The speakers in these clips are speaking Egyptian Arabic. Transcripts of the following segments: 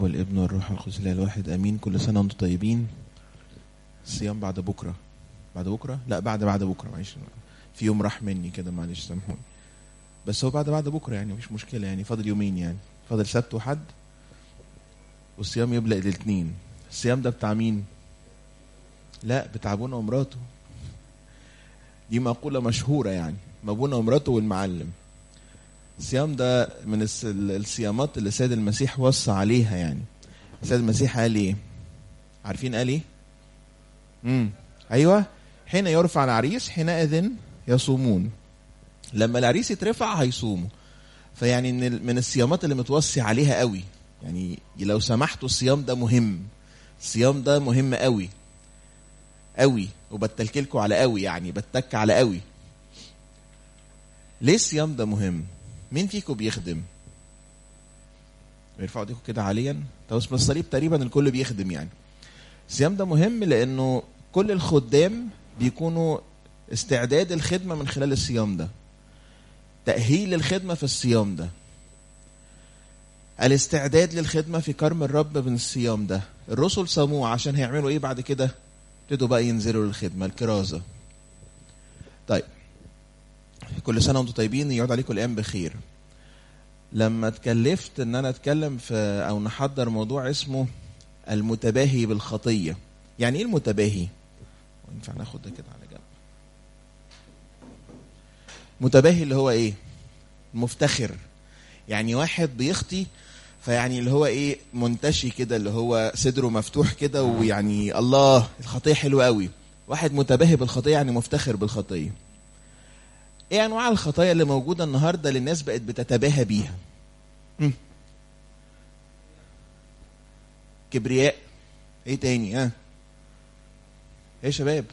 والابن والروح القدس الاله الواحد امين كل سنه وانتم طيبين الصيام بعد بكره بعد بكره لا بعد بعد بكره معلش في يوم راح مني كده معلش سامحوني بس هو بعد بعد بكره يعني مفيش مشكله يعني فاضل يومين يعني فاضل سبت وحد والصيام يبدا الاثنين الصيام ده بتاع مين لا بتاع ابونا ومراته دي مقوله مشهوره يعني ما ابونا ومراته والمعلم الصيام ده من الس- الصيامات اللي السيد المسيح وصى عليها يعني السيد المسيح قال ايه عارفين قال ايه امم ايوه حين يرفع العريس حينئذ يصومون لما العريس يترفع هيصوموا فيعني من ال- من الصيامات اللي متوصي عليها قوي يعني لو سمحتوا الصيام ده مهم الصيام ده مهم قوي قوي وبتلكلكوا على قوي يعني بتك على قوي ليه الصيام ده مهم مين فيكم بيخدم يرفعوا ايديكم كده عاليا طب اسم الصليب تقريبا الكل بيخدم يعني الصيام ده مهم لانه كل الخدام بيكونوا استعداد الخدمه من خلال الصيام ده تاهيل الخدمه في الصيام ده الاستعداد للخدمه في كرم الرب من الصيام ده الرسل صاموه عشان هيعملوا ايه بعد كده ابتدوا بقى ينزلوا للخدمه الكرازه طيب كل سنه وانتم طيبين يعود عليكم الايام بخير لما اتكلفت ان انا اتكلم في او نحضر موضوع اسمه المتباهي بالخطيه يعني ايه المتباهي ينفع ناخد ده كده على جنب متباهي اللي هو ايه مفتخر يعني واحد بيخطي فيعني اللي هو ايه منتشي كده اللي هو صدره مفتوح كده ويعني الله الخطيه حلوه قوي واحد متباهي بالخطيه يعني مفتخر بالخطيه ايه انواع الخطايا اللي موجوده النهارده اللي الناس بقت بتتباهى بيها مم. كبرياء ايه تاني ها ايه يا شباب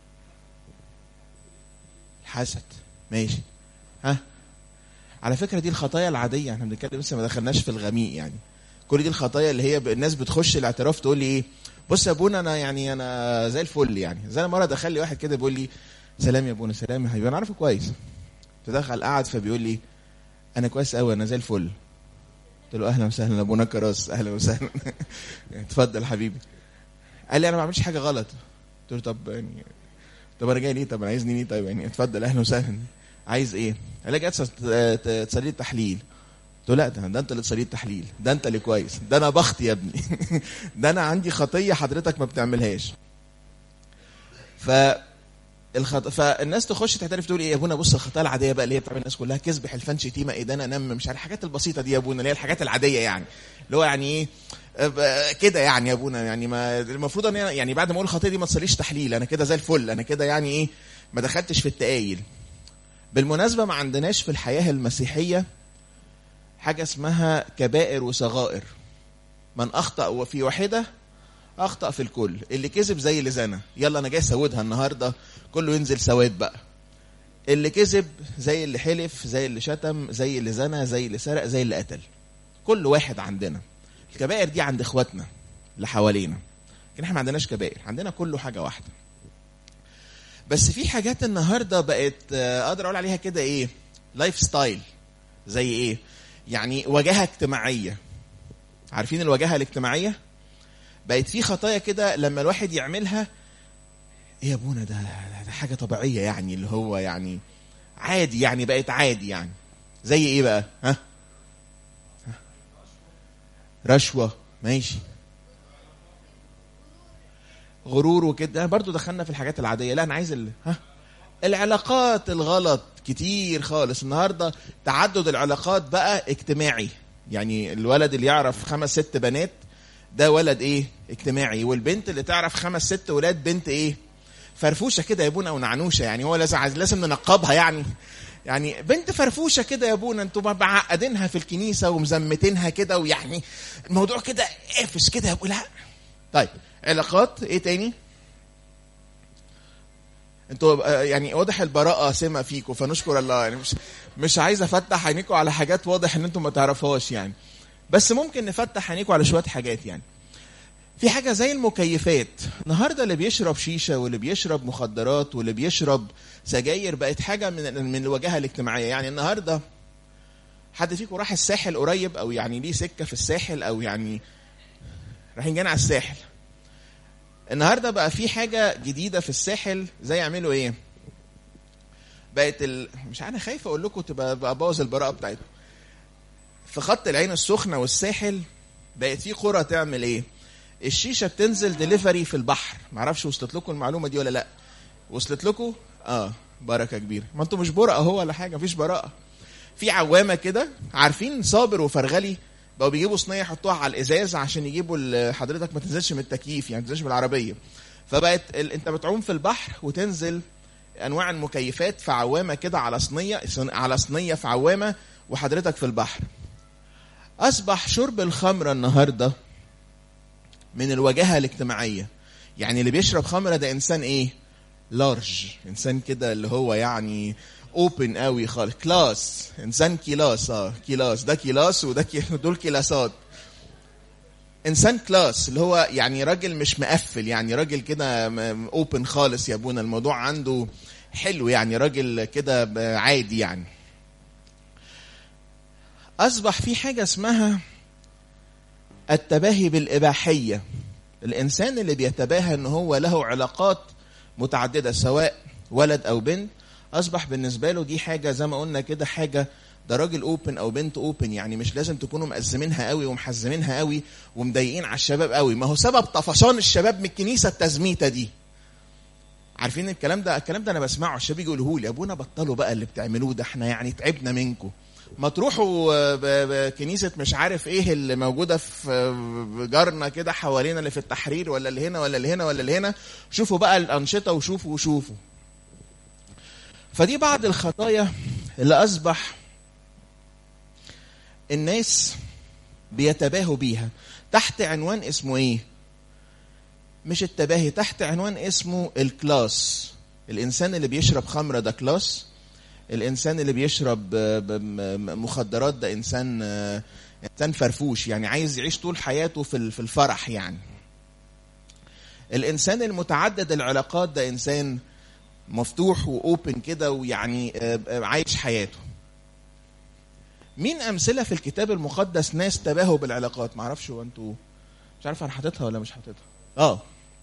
الحسد ماشي ها على فكره دي الخطايا العاديه احنا بنتكلم لسه ما دخلناش في الغميق يعني كل دي الخطايا اللي هي ب- الناس بتخش الاعتراف تقول لي ايه بص يا ابونا انا يعني انا زي الفل يعني زي انا مره دخل لي واحد كده بيقول لي سلام يا ابونا سلام يا حبيبي انا عارفه كويس تدخل قعد فبيقول لي انا كويس قوي انا زي الفل قلت له اهلا وسهلا يا ابونا كراس اهلا وسهلا اتفضل حبيبي قال لي انا ما بعملش حاجه غلط قلت له طب يعني طب انا جاي ليه طب انا عايزني ليه طيب يعني اتفضل اهلا وسهلا عايز ايه قال لي جاي تص- ت- تصلي لي التحليل قلت له لا ده, ده انت اللي تصلي لي التحليل ده انت اللي كويس ده انا بخت يا ابني ده انا عندي خطيه حضرتك ما بتعملهاش ف الخط... فالناس تخش تعترف تقول ايه يا ابونا بص الخطايا العاديه بقى اللي هي بتعمل الناس كلها كذب حلفان شتيمه ادانه نم مش عارف الحاجات البسيطه دي يا ابونا اللي هي الحاجات العاديه يعني اللي هو يعني ايه آه، كده يعني يا ابونا يعني ما المفروض ان أنا- يعني بعد ما اقول الخطيه دي ما تصليش تحليل انا كده زي الفل انا كده يعني ايه ما دخلتش في التقايل بالمناسبه ما عندناش في الحياه المسيحيه حاجه اسمها كبائر وصغائر من اخطا وفي واحده اخطا في الكل اللي كذب زي اللي زنى يلا انا جاي اسودها النهارده كله ينزل سواد بقى اللي كذب زي اللي حلف زي اللي شتم زي اللي زنى زي اللي سرق زي اللي قتل كل واحد عندنا الكبائر دي عند اخواتنا اللي حوالينا لكن احنا ما عندناش كبائر عندنا كله حاجه واحده بس في حاجات النهارده بقت آه، اقدر اقول عليها كده ايه لايف ستايل زي ايه يعني وجاهه اجتماعيه عارفين الوجاهه الاجتماعيه بقت في خطايا كده لما الواحد يعملها ايه يا ابونا ده, ده, ده حاجه طبيعيه يعني اللي هو يعني عادي يعني بقت عادي يعني زي ايه بقى ها ها؟ رشوه ماشي غرور وكده برضو دخلنا في الحاجات العاديه لا انا عايز ال... ها العلاقات الغلط كتير خالص النهارده تعدد العلاقات بقى اجتماعي يعني الولد اللي يعرف خمس ست بنات ده ولد ايه اجتماعي والبنت اللي تعرف خمس ست ولاد بنت ايه فرفوشه كده يا ابونا ونعنوشه يعني هو لازم لازم ننقبها يعني يعني بنت فرفوشه كده يا ابونا انتوا معقدينها في الكنيسه ومزمتينها كده ويعني الموضوع كده قافش كده يا ابو لا طيب علاقات ايه تاني انتوا آه، يعني واضح البراءة سمة فيكم فنشكر الله يعني مش مش عايز افتح عينيكم على حاجات واضح ان انتم ما تعرفوهاش يعني بس ممكن نفتح عينيكم على شوية حاجات يعني في حاجة زي المكيفات النهاردة اللي بيشرب شيشة واللي بيشرب مخدرات واللي بيشرب سجاير بقت حاجة من من الواجهة الاجتماعية يعني النهاردة حد فيكم راح الساحل قريب او يعني ليه سكة في الساحل او يعني رايحين جايين على الساحل النهارده بقى في حاجه جديده في الساحل زي يعملوا ايه بقت ال... مش انا خايف اقول لكم تبقى بقى ابوظ البراءه بتاعتكم في خط العين السخنه والساحل بقت في قرى تعمل ايه الشيشه بتنزل ديليفري في البحر معرفش وصلت لكم المعلومه دي ولا لا وصلت لكم اه بركه كبيره ما انتوا مش براءه هو ولا حاجه مفيش براءه في عوامه كده عارفين صابر وفرغلي بقوا بيجيبوا صينيه يحطوها على الازاز عشان يجيبوا ال- حضرتك ما تنزلش من التكييف يعني ما تنزلش من العربيه فبقت ال... انت بتعوم في البحر وتنزل انواع المكيفات في عوامه كده على صينيه صن- على صينيه في عوامه وحضرتك في البحر اصبح شرب الخمره النهارده من الواجهه الاجتماعيه يعني اللي بيشرب خمره ده انسان ايه لارج انسان كده اللي هو يعني اوبن قوي خالص كلاس انسان كلاس اه كلاس ده كلاس وده كي... دول كلاسات انسان كلاس اللي هو يعني راجل مش مقفل يعني راجل كده اوبن خالص يا ابونا الموضوع عنده حلو يعني راجل كده ب- عادي يعني اصبح في حاجه اسمها التباهي بالاباحيه الانسان اللي بيتباهى ان هو له علاقات متعدده سواء ولد او بنت اصبح بالنسبه له دي حاجه زي ما قلنا كده حاجه ده راجل اوبن او بنت اوبن يعني مش لازم تكونوا مأزمينها قوي ومحزمينها قوي ومضايقين على الشباب قوي ما هو سبب طفشان الشباب من الكنيسه التزميته دي عارفين الكلام ده الكلام ده انا بسمعه الشباب يجي يقولوا لي ابونا بطلوا بقى اللي بتعملوه ده احنا يعني تعبنا منكم ما تروحوا آه، ب- بكنيسه مش عارف ايه اللي موجوده في آه، جارنا كده حوالينا اللي في التحرير ولا اللي هنا ولا اللي هنا ولا اللي هنا شوفوا بقى الانشطه وشوفوا وشوفوا فدي بعض الخطايا اللي اصبح الناس بيتباهوا بيها تحت عنوان اسمه ايه مش التباهي تحت عنوان اسمه الكلاس الانسان اللي بيشرب خمره ده كلاس الانسان اللي بيشرب آه، ب- م- مخدرات ده انسان آه، انسان فرفوش يعني عايز يعيش طول حياته في ال- في الفرح يعني الانسان المتعدد العلاقات ده انسان مفتوح واوبن كده ويعني آه، آه، عايش حياته مين امثله في الكتاب المقدس ناس تباهوا بالعلاقات معرفش هو انتوا مش عارف انا حاططها ولا مش حاططها اه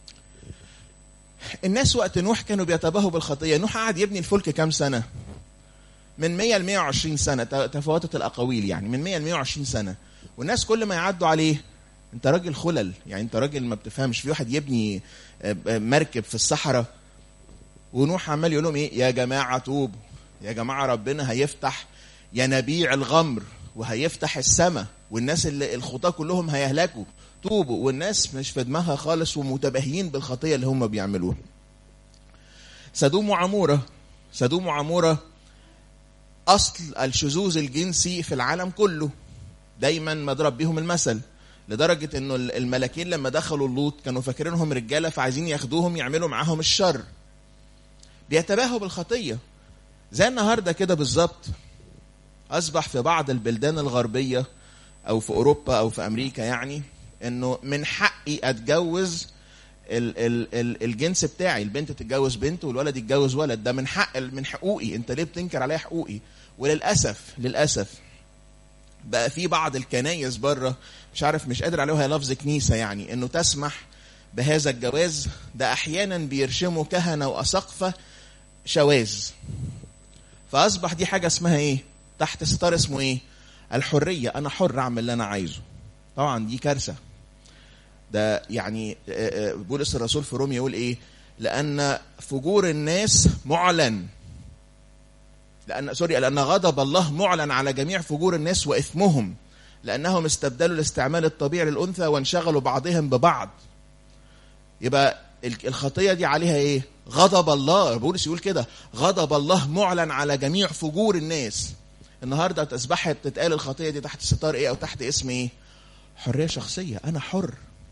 الناس وقت نوح كانوا بيتباهوا بالخطيه نوح قعد يبني الفلك كام سنه من 100 ل 120 سنه ت- تفاوتت الاقاويل يعني من 100 ل 120 سنه والناس كل ما يعدوا عليه انت راجل خلل يعني انت راجل ما بتفهمش في واحد يبني آه، آه، مركب في الصحراء ونوح عمال يقول لهم ايه يا جماعه توبوا يا جماعه ربنا هيفتح ينابيع الغمر وهيفتح السماء والناس اللي الخطاه كلهم هيهلكوا توبوا والناس مش في دماغها خالص ومتباهيين بالخطيه اللي هم بيعملوها سدوم وعموره سدوم وعموره اصل الشذوذ الجنسي في العالم كله دايما مضرب بيهم المثل لدرجه انه الملاكين لما دخلوا اللوط كانوا فاكرينهم رجاله فعايزين ياخدوهم يعملوا معاهم الشر بيتباهوا بالخطيه زي النهارده كده بالظبط اصبح في بعض البلدان الغربيه او في اوروبا او في امريكا يعني انه من حقي اتجوز ال ال ال الجنس بتاعي البنت تتجوز بنت والولد يتجوز ولد ده من حق من حقوقي انت ليه بتنكر عليا حقوقي وللاسف للاسف بقى في بعض الكنايس بره مش عارف مش قادر عليها لفظ كنيسه يعني انه تسمح بهذا الجواز ده احيانا بيرشموا كهنه واساقفه شواذ فاصبح دي حاجه اسمها ايه تحت ستار اسمه ايه الحريه انا حر اعمل اللي انا عايزه طبعا دي كارثه ده يعني آه، آه، بولس الرسول في روميا يقول ايه لان فجور الناس معلن لان سوري لان غضب الله معلن على جميع فجور الناس واثمهم لانهم استبدلوا الاستعمال الطبيعي للانثى وانشغلوا بعضهم ببعض يبقى ال- الخطيه دي عليها ايه غضب الله بولس يقول كده غضب الله معلن على جميع فجور الناس النهارده اصبحت تتقال الخطيه دي تحت ستار ايه او تحت اسم ايه حريه شخصيه انا حر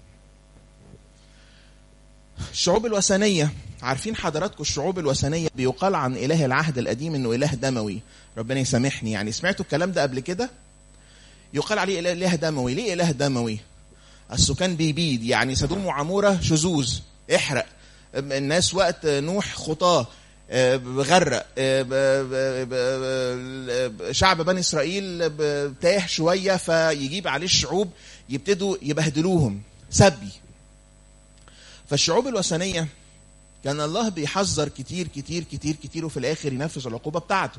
الشعوب الوثنيه عارفين حضراتكم الشعوب الوثنيه بيقال عن اله العهد القديم انه اله دموي ربنا يسامحني يعني سمعتوا الكلام ده قبل كده يقال عليه اله إله دموي ليه اله دموي اصله كان بيبيد يعني سدوم وعموره شذوذ احرق الناس وقت نوح خطاه آه، غرق آه، ب- ب- ب- شعب بني اسرائيل ب- تاه شويه فيجيب عليه الشعوب يبتدوا يبهدلوهم سبي فالشعوب الوثنيه كان الله بيحذر كتير كتير كتير كتير وفي الاخر ينفذ العقوبه بتاعته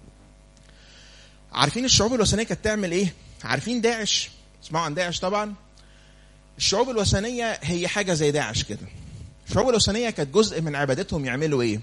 عارفين الشعوب الوثنيه كانت تعمل ايه عارفين داعش اسمعوا عن داعش طبعا الشعوب الوثنيه هي حاجه زي داعش كده الشعوب الوثنيه كانت جزء من عبادتهم يعملوا ايه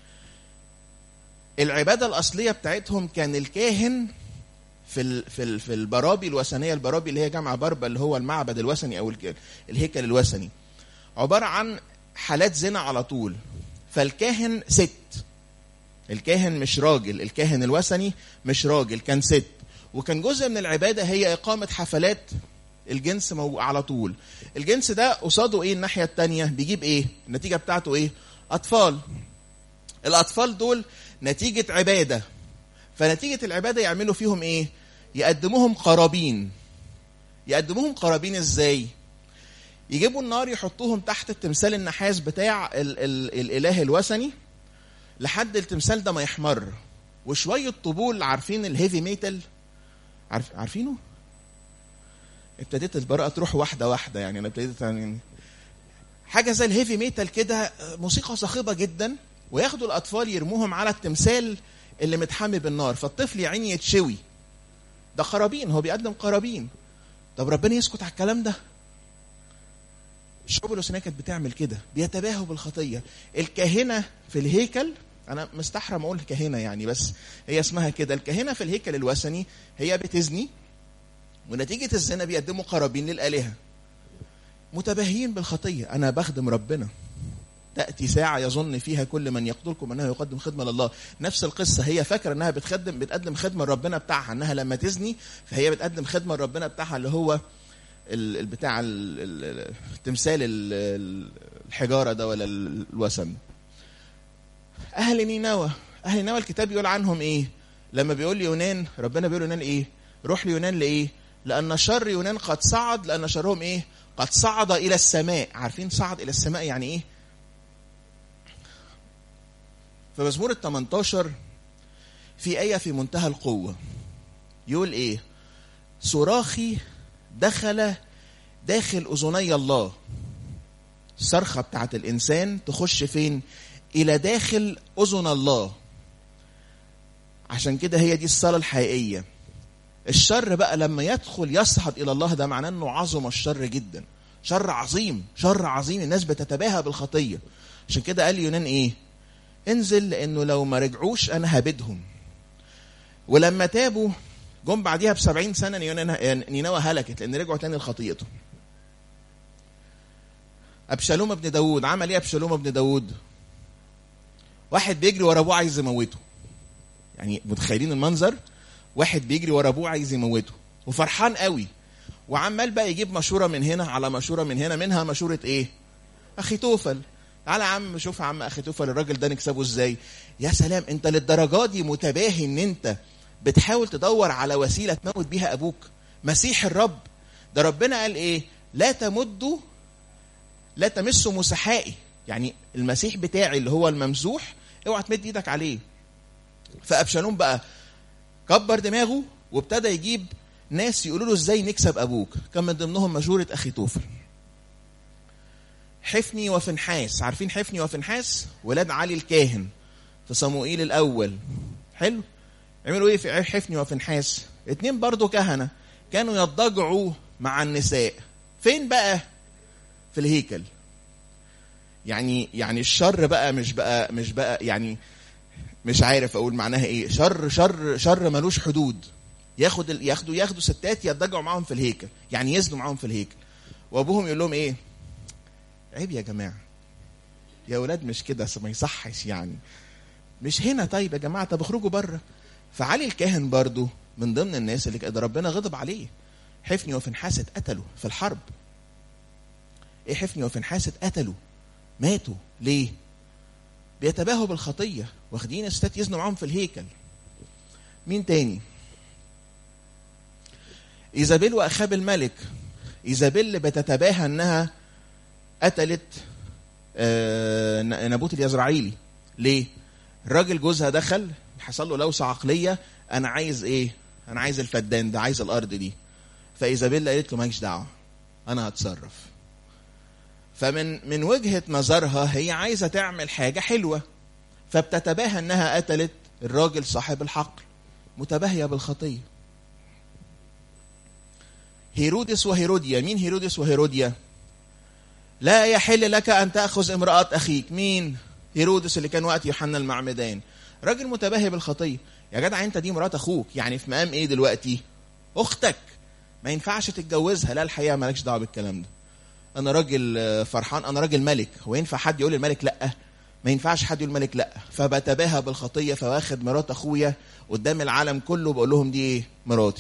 العباده الاصليه بتاعتهم كان الكاهن في ال في ال في البرابي الوثنيه البرابي اللي هي جامعه بربا اللي هو المعبد الوثني او الهيكل الوثني عباره عن حالات زنا على طول فالكاهن ست الكاهن مش راجل الكاهن الوثني مش راجل كان ست وكان جزء من العباده هي اقامه حفلات الجنس مو على طول الجنس ده قصاده ايه الناحيه الثانيه بيجيب ايه النتيجه بتاعته ايه اطفال الاطفال دول نتيجه عباده فنتيجه العباده يعملوا فيهم ايه يقدموهم قرابين يقدموهم قرابين ازاي يجيبوا النار يحطوهم تحت التمثال النحاس بتاع ال ال الاله الوثني لحد التمثال ده ما يحمر وشويه طبول عارفين الهيفي ميتال عارف عارفينه ابتديت البراءه تروح واحده واحده يعني انا ابتديت يعني حاجه زي الهيفي ميتال كده موسيقى صاخبه جدا وياخدوا الاطفال يرموهم على التمثال اللي متحمي بالنار فالطفل يا عيني يتشوي ده قرابين هو بيقدم قرابين طب ربنا يسكت على الكلام ده الشعوب الوثنيه كانت بتعمل كده بيتباهوا بالخطيه الكاهنه في الهيكل انا مستحرم اقول كاهنه يعني بس هي اسمها كده الكاهنه في الهيكل الوثني هي بتزني ونتيجه الزنا بيقدموا قرابين للالهه متباهيين بالخطيه انا بخدم ربنا تاتي ساعه يظن فيها كل من يقتلكم انه يقدم خدمه لله نفس القصه هي فاكره انها بتخدم بتقدم خدمه لربنا بتاعها انها لما تزني فهي بتقدم خدمه لربنا بتاعها اللي هو البتاع التمثال الحجاره ده ولا الوثن اهل نينوى اهل نينوى الكتاب بيقول عنهم ايه لما بيقول يونان ربنا بيقول يونان ايه روح ليونان لايه لان شر يونان قد صعد لان شرهم ايه قد صعد الى السماء عارفين صعد الى السماء يعني ايه في مزمور ال 18 في آية في منتهى القوة يقول إيه؟ صراخي دخل داخل أذني الله الصرخة بتاعت الإنسان تخش فين؟ إلى داخل أذن الله عشان كده هي دي الصلاة الحقيقية الشر بقى لما يدخل يصعد إلى الله ده معناه إنه عظم الشر جدا شر عظيم شر عظيم الناس بتتباهى بالخطية عشان كده قال يونان إيه؟ انزل لانه لو ما رجعوش انا هبدهم ولما تابوا جم بعديها ب 70 سنه نينوى هلكت لان رجعوا تاني لخطيئتهم ابشالوم ابن داوود عمل ايه ابشالوم ابن داوود واحد بيجري ورا ابوه عايز يموته يعني متخيلين المنظر واحد بيجري ورا ابوه عايز يموته وفرحان قوي وعمال بقى يجيب مشوره من هنا على مشوره من هنا منها مشوره ايه اخي توفل تعالى يا عم شوف يا عم اخي توفل الراجل ده نكسبه ازاي يا سلام انت للدرجه دي متباهي ان انت بتحاول تدور على وسيله تموت بيها ابوك مسيح الرب ده ربنا قال ايه لا تمدوا لا تمسوا مسحائي يعني المسيح بتاعي اللي هو الممسوح اوعى تمد ايدك عليه فابشالوم بقى كبر دماغه وابتدى يجيب ناس يقولوا له ازاي نكسب ابوك كان من ضمنهم مشوره اخي توفل حفني وفنحاس عارفين حفني وفنحاس ولاد علي الكاهن في صموئيل الاول حلو عملوا ايه في حفني وفنحاس اتنين برضو كهنه كانوا يضجعوا مع النساء فين بقى في الهيكل يعني يعني الشر بقى مش بقى مش بقى يعني مش عارف اقول معناها ايه شر شر شر ملوش حدود ياخد ياخدوا ياخدوا ستات يضجعوا معاهم في الهيكل يعني يزنوا معاهم في الهيكل وابوهم يقول لهم ايه عيب يا جماعه يا ولاد مش كده ما يصحش يعني مش هنا طيب يا جماعه طب اخرجوا بره فعلي الكاهن برضو من ضمن الناس اللي ده ربنا غضب عليه حفني وفنحاس اتقتلوا في الحرب ايه حفني وفنحاس اتقتلوا ماتوا ليه بيتباهوا بالخطيه واخدين ستات يزنوا معاهم في الهيكل مين تاني ايزابيل واخاب الملك ايزابيل بتتباهى انها قتلت آه نابوت اليزرعيلي ليه الراجل جوزها دخل حصل له لوسه عقليه انا عايز ايه انا عايز الفدان ده عايز الارض دي فايزابيل قالت له مالكش دعوه انا هتصرف فمن من وجهة نظرها هي عايزة تعمل حاجة حلوة فبتتباهى انها قتلت الراجل صاحب الحقل متباهية بالخطية هيرودس وهيروديا مين هيرودس وهيروديا لا يحل لك ان تاخذ امراه اخيك مين هيرودس اللي كان وقت يوحنا المعمدان راجل متباهي بالخطيه يا جدع انت دي مرات اخوك يعني في مقام ايه دلوقتي اختك ما ينفعش تتجوزها لا الحقيقه مالكش دعوه بالكلام ده انا راجل فرحان انا راجل ملك هو ينفع حد يقول الملك لا ما ينفعش حد يقول الملك لا فبتباهى بالخطيه فواخد مرات اخويا قدام العالم كله بقول لهم دي ايه مراتي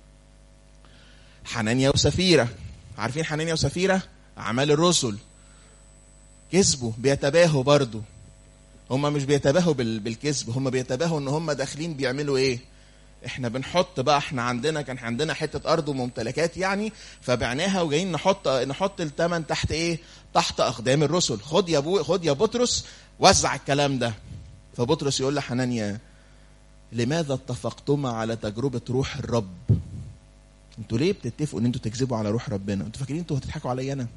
حنانيا وسفيره عارفين حنانيا وسفيره اعمال الرسل كذبوا بيتباهوا برضو هم مش بيتباهوا بالكذب هم بيتباهوا ان هم داخلين بيعملوا ايه احنا بنحط بقى احنا عندنا كان عندنا حته ارض وممتلكات يعني فبعناها وجايين نحط نحط الثمن تحت ايه تحت اقدام الرسل خد يا ابو خد يا بطرس وزع الكلام ده فبطرس يقول لحنانيا لماذا اتفقتما على تجربه روح الرب انتوا ليه بتتفقوا ان انتوا تكذبوا على روح ربنا انتوا فاكرين انتوا هتضحكوا عليا انا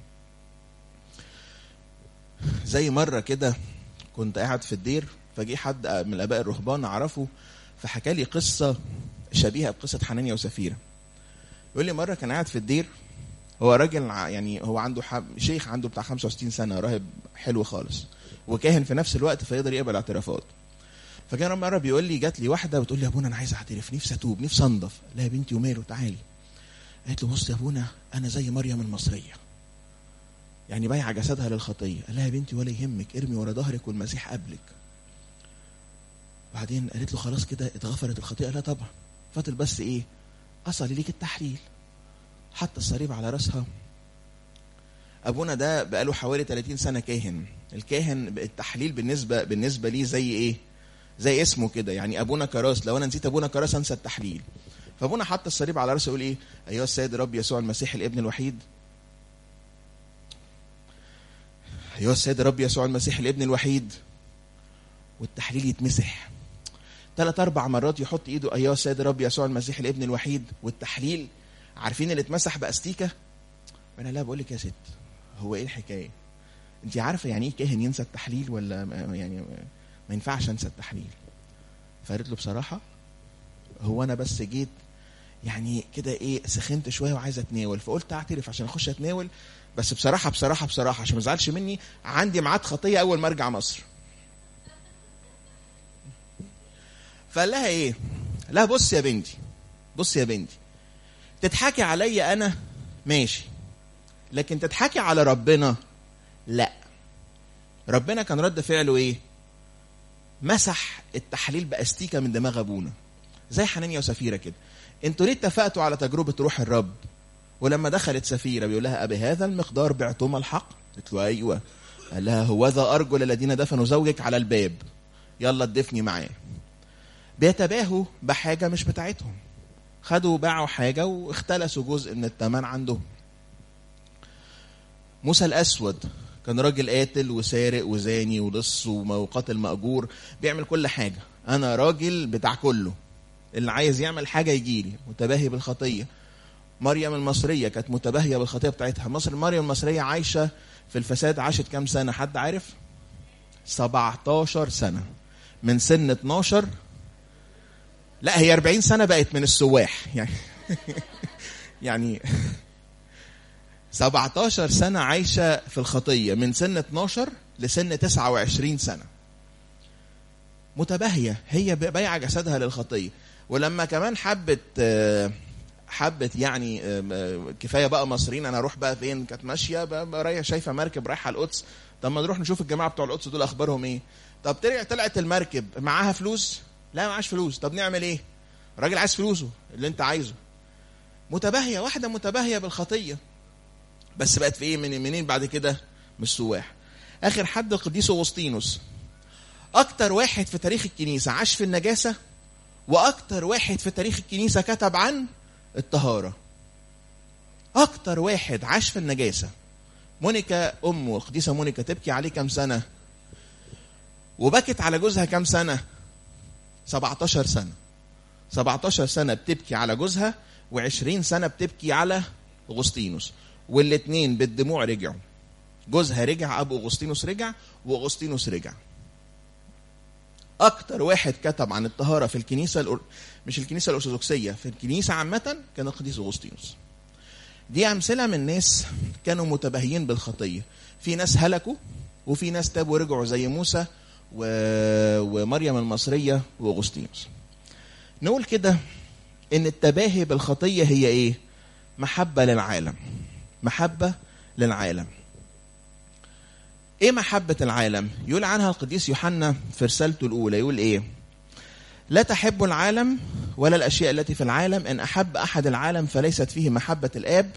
زي مره كده كنت قاعد في الدير فجي حد من الاباء الرهبان اعرفه فحكى لي قصه شبيهه بقصه حنانيا وسفيره يقول لي مره كان قاعد في الدير هو راجل يعني هو عنده شيخ عنده بتاع 65 سنه راهب حلو خالص وكاهن في نفس الوقت فيقدر يقبل اعترافات فكان مره بيقول لي جات لي واحده بتقول لي يا ابونا انا عايز اعترف نفسي اتوب نفسي انضف لا يا بنتي وماله تعالي قالت له بص يا ابونا انا زي مريم المصريه يعني بايعه جسدها للخطيه قال لها يا بنتي ولا يهمك ارمي ورا ظهرك والمسيح قبلك بعدين قالت له خلاص كده اتغفرت الخطيئه لا طبعا فاضل بس ايه اصلي ليك التحليل حط الصليب على راسها ابونا ده بقاله حوالي 30 سنه كاهن الكاهن التحليل بالنسبه بالنسبه ليه زي ايه زي اسمه كده يعني ابونا كراس لو انا نسيت ابونا كراس انسى التحليل فابونا حط الصليب على راسه يقول ايه ايها السيد رب يسوع المسيح الابن الوحيد ايها السيد رب يسوع المسيح الابن الوحيد والتحليل يتمسح ثلاث اربع مرات يحط ايده ايها السيد رب يسوع المسيح الابن الوحيد والتحليل عارفين اللي اتمسح باستيكه انا لا بقول لك يا ست هو ايه الحكايه انت عارفه يعني ايه كاهن ينسى التحليل ولا يعني ما ينفعش انسى التحليل فقالت له بصراحه هو انا بس جيت يعني كده ايه سخنت شويه وعايز اتناول فقلت اعترف عشان اخش اتناول بس بصراحه بصراحه بصراحه عشان ما تزعلش مني عندي ميعاد خطيه اول ما ارجع مصر فقال لها ايه لا بص يا بنتي بص يا بنتي تضحكي عليا انا ماشي لكن تضحكي على ربنا لا ربنا كان رد فعله ايه مسح التحليل باستيكه من دماغ ابونا زي حنانيا وسفيره كده انتوا ليه اتفقتوا على تجربه روح الرب ولما دخلت سفيره بيقول لها ابي هذا المقدار بعتما الحق قالت له ايوه قال لها هوذا ارجل الذين دفنوا زوجك على الباب يلا ادفني معاه بيتباهوا بحاجه مش بتاعتهم خدوا باعوا حاجه واختلسوا جزء من الثمن عندهم موسى الاسود كان راجل قاتل وسارق وزاني ولص وقاتل مأجور بيعمل كل حاجة أنا راجل بتاع كله اللي عايز يعمل حاجة يجيلي متباهي بالخطية مريم المصرية كانت متباهية بالخطية بتاعتها مصر مريم المصرية عايشة في الفساد عاشت كام سنة حد عارف 17 سنة من سن 12 لا هي 40 سنة بقت من السواح يعني يعني 17 سنة عايشة في الخطية من سن 12 لسن 29 سنة متباهية هي بايعة جسدها للخطية ولما كمان حبت حبت يعني كفايه بقى مصريين انا اروح بقى فين كانت ماشيه رايحه شايفه مركب رايحه القدس طب ما نروح نشوف الجماعه بتوع القدس دول اخبارهم ايه طب طلع طلعت المركب معاها فلوس لا معاش فلوس طب نعمل ايه الراجل عايز فلوسه اللي انت عايزه متباهيه واحده متباهيه بالخطيه بس بقت في ايه من منين بعد كده من السواح اخر حد القديس اغسطينوس اكتر واحد في تاريخ الكنيسه عاش في النجاسه واكتر واحد في تاريخ الكنيسه كتب عن الطهاره اكتر واحد عاش في النجاسه مونيكا امه القديسه مونيكا تبكي عليه كام سنه وبكت على جوزها كام سنه 17 سنه 17 سنه بتبكي على جوزها و20 سنه بتبكي على اغسطينوس والاثنين بالدموع رجعوا جوزها رجع ابو اغسطينوس رجع واغسطينوس رجع اكتر واحد كتب عن الطهاره في الكنيسه الأر... مش الكنيسه الارثوذكسيه في الكنيسه عامه كان القديس اغسطينوس دي امثله من ناس كانوا متباهيين بالخطيه في ناس هلكوا وفي ناس تابوا ورجعوا زي موسى و... ومريم المصريه واغسطينوس نقول كده ان التباهي بالخطيه هي ايه محبه للعالم محبه للعالم ايه محبه العالم يقول عنها القديس يوحنا في رسالته الاولى يقول ايه لا تحب العالم ولا الاشياء التي في العالم ان احب احد العالم فليست فيه محبه الاب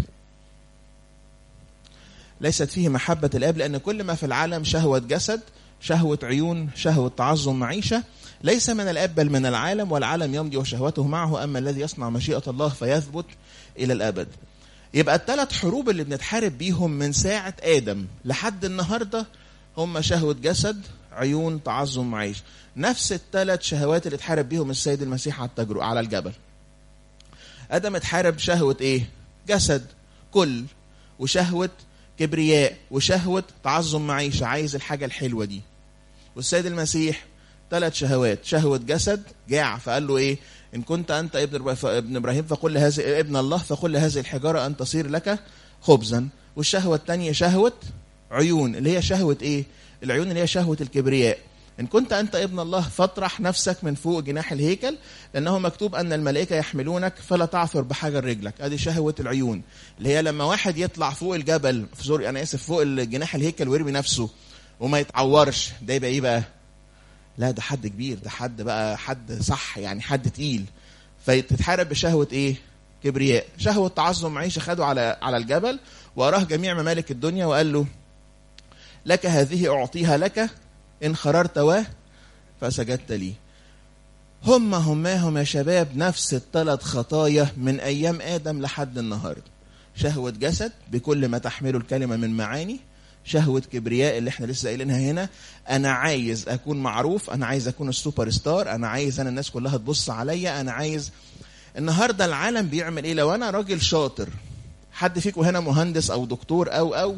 ليست فيه محبه الاب لان كل ما في العالم شهوه جسد شهوه عيون شهوه تعظم معيشه ليس من الاب بل من العالم والعالم يمضي وشهوته معه اما الذي يصنع مشيئه الله فيثبت الى الابد يبقى الثلاث حروب اللي بنتحارب بيهم من ساعه ادم لحد النهارده هم شهوه جسد عيون تعظم معيش نفس الثلاث شهوات اللي اتحارب بيهم السيد المسيح على التجربه على الجبل ادم اتحارب شهوه ايه جسد كل وشهوه كبرياء وشهوه تعظم معيشه عايز الحاجه الحلوه دي والسيد المسيح ثلاث شهوات شهوة جسد جاع فقال له ايه ان كنت انت ابن ابن ابراهيم فقل هذه ابن الله فقل هذه الحجارة ان تصير لك خبزا والشهوة الثانية شهوة عيون اللي هي شهوة ايه العيون اللي هي شهوة الكبرياء إن كنت أنت ابن الله فاطرح نفسك من فوق جناح الهيكل لأنه مكتوب أن الملائكة يحملونك فلا تعثر بحجر رجلك أدي شهوة العيون اللي هي لما واحد يطلع فوق الجبل سوري أنا آسف فوق جناح الهيكل ويرمي نفسه وما يتعورش ده يبقى إيه بقى؟ لا ده حد كبير ده حد بقى حد صح يعني حد تقيل فتتحارب بشهوة ايه كبرياء شهوة تعظم معيشة خده على على الجبل وأراه جميع ممالك الدنيا وقال له لك هذه أعطيها لك إن خررت و فسجدت لي هم هماهم يا شباب نفس الثلاث خطايا من أيام آدم لحد النهاردة شهوة جسد بكل ما تحمله الكلمة من معاني شهوة كبرياء اللي احنا لسه قايلينها هنا انا عايز اكون معروف انا عايز اكون السوبر ستار انا عايز انا الناس كلها تبص عليا انا عايز النهارده العالم بيعمل ايه لو انا راجل شاطر حد فيكم هنا مهندس او دكتور او او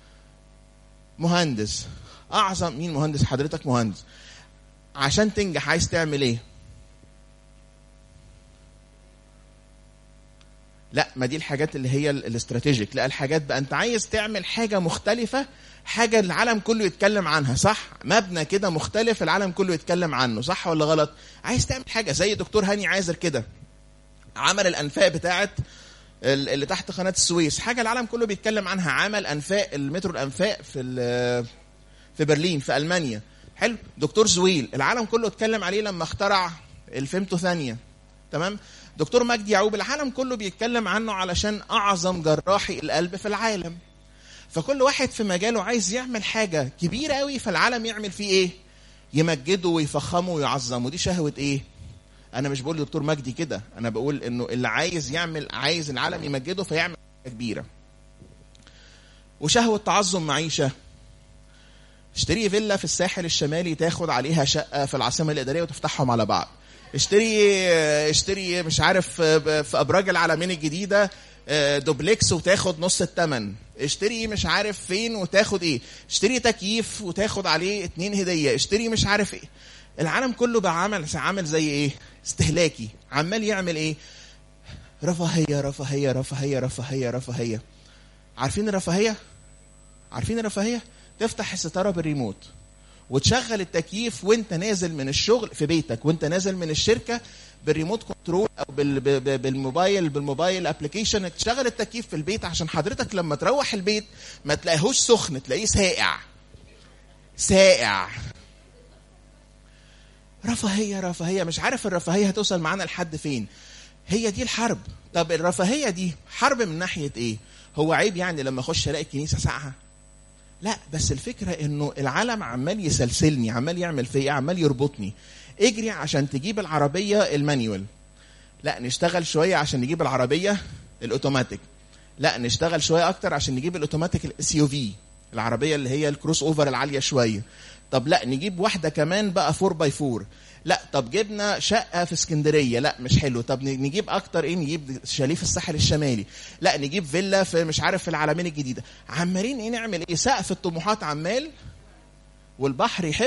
مهندس اعظم مين مهندس حضرتك مهندس عشان تنجح عايز تعمل ايه لا ما دي الحاجات اللي هي الاستراتيجيك لا الحاجات بقى انت عايز تعمل حاجه مختلفه حاجه العالم كله يتكلم عنها صح مبنى كده مختلف العالم كله يتكلم عنه صح ولا غلط عايز تعمل حاجه زي دكتور هاني عازر كده عمل الانفاق بتاعه اللي تحت قناه السويس حاجه العالم كله بيتكلم عنها عمل انفاق المترو الانفاق في في برلين في المانيا حلو دكتور زويل العالم كله اتكلم عليه لما اخترع الفيمتو ثانيه تمام دكتور مجدي يعقوب العالم كله بيتكلم عنه علشان اعظم جراحي القلب في العالم فكل واحد في مجاله عايز يعمل حاجه كبيره قوي فالعالم يعمل فيه ايه يمجده ويفخمه ويعظمه دي شهوه ايه انا مش بقول دكتور مجدي كده انا بقول انه اللي عايز يعمل عايز العالم يمجده فيعمل حاجه كبيره وشهوه تعظم معيشه اشتري فيلا في الساحل الشمالي تاخد عليها شقه في العاصمه الاداريه وتفتحهم على بعض اشتري اشتري مش عارف في ابراج العالمين الجديده دوبلكس وتاخد نص الثمن اشتري مش عارف فين وتاخد ايه اشتري تكييف وتاخد عليه اتنين هديه اشتري مش عارف ايه العالم كله بقى عامل عامل زي ايه استهلاكي عمال يعمل ايه رفاهيه رفاهيه رفاهيه رفاهيه رفاهيه عارفين الرفاهيه عارفين الرفاهيه تفتح الستاره بالريموت وتشغل التكييف وانت نازل من الشغل في بيتك وانت نازل من الشركه بالريموت كنترول او بال بالموبايل بالموبايل ابلكيشن تشغل التكييف في البيت عشان حضرتك لما تروح البيت ما تلاقيهوش سخن تلاقيه ساقع ساقع رفاهيه رفاهيه مش عارف الرفاهيه هتوصل معانا لحد فين هي دي الحرب طب الرفاهيه دي حرب من ناحيه ايه هو عيب يعني لما اخش الاقي الكنيسه ساقعه لا بس الفكرة انه العالم عمال يسلسلني عمال يعمل فيا عمال يربطني اجري عشان تجيب العربية المانيوال لا نشتغل شوية عشان نجيب العربية الاوتوماتيك لا نشتغل شوية اكتر عشان نجيب الاوتوماتيك الاس يو في العربيه اللي هي الكروس اوفر العاليه شويه طب لا نجيب واحده كمان بقى 4 باي 4 لا طب جبنا شقه في اسكندريه لا مش حلو طب نجيب اكتر ايه نجيب شاليه في الساحل الشمالي لا نجيب فيلا في مش عارف في العلمين الجديده عمالين ايه نعمل ايه سقف الطموحات عمال والبحر يحب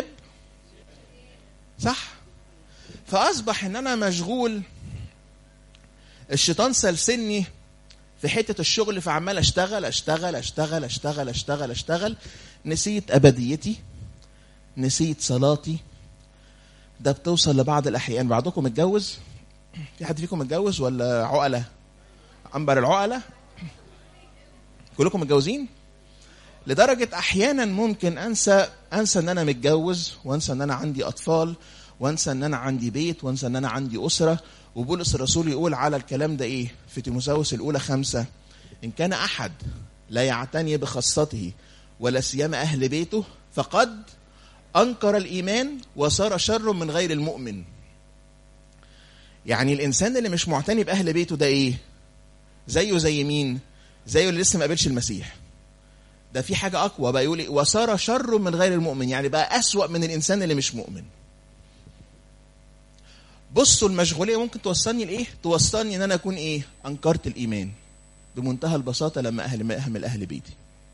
صح فاصبح ان انا مشغول الشيطان سلسلني في حته الشغل فعمال اشتغل اشتغل اشتغل اشتغل اشتغل اشتغل نسيت ابديتي نسيت صلاتي ده بتوصل لبعض الاحيان بعضكم متجوز في حد فيكم متجوز ولا عقله عنبر العقله كلكم متجوزين لدرجه احيانا ممكن انسى انسى ان انا متجوز وانسى ان انا عندي اطفال وانسى ان انا عندي بيت وانسى ان انا عندي اسره وبولس الرسول يقول على الكلام ده ايه في تيموساوس الاولى خمسة ان كان احد لا يعتني بخاصته ولا سيما اهل بيته فقد انكر الايمان وصار شر من غير المؤمن يعني الانسان اللي مش معتني باهل بيته ده ايه زيه زي مين زيه اللي لسه ما قابلش المسيح ده في حاجه اقوى بقى يقول وصار شر من غير المؤمن يعني بقى اسوا من الانسان اللي مش مؤمن بصوا المشغوليه ممكن توصلني لايه توصلني ان انا اكون ايه انكرت الايمان بمنتهى البساطه لما اهل ما اهمل اهل بيتي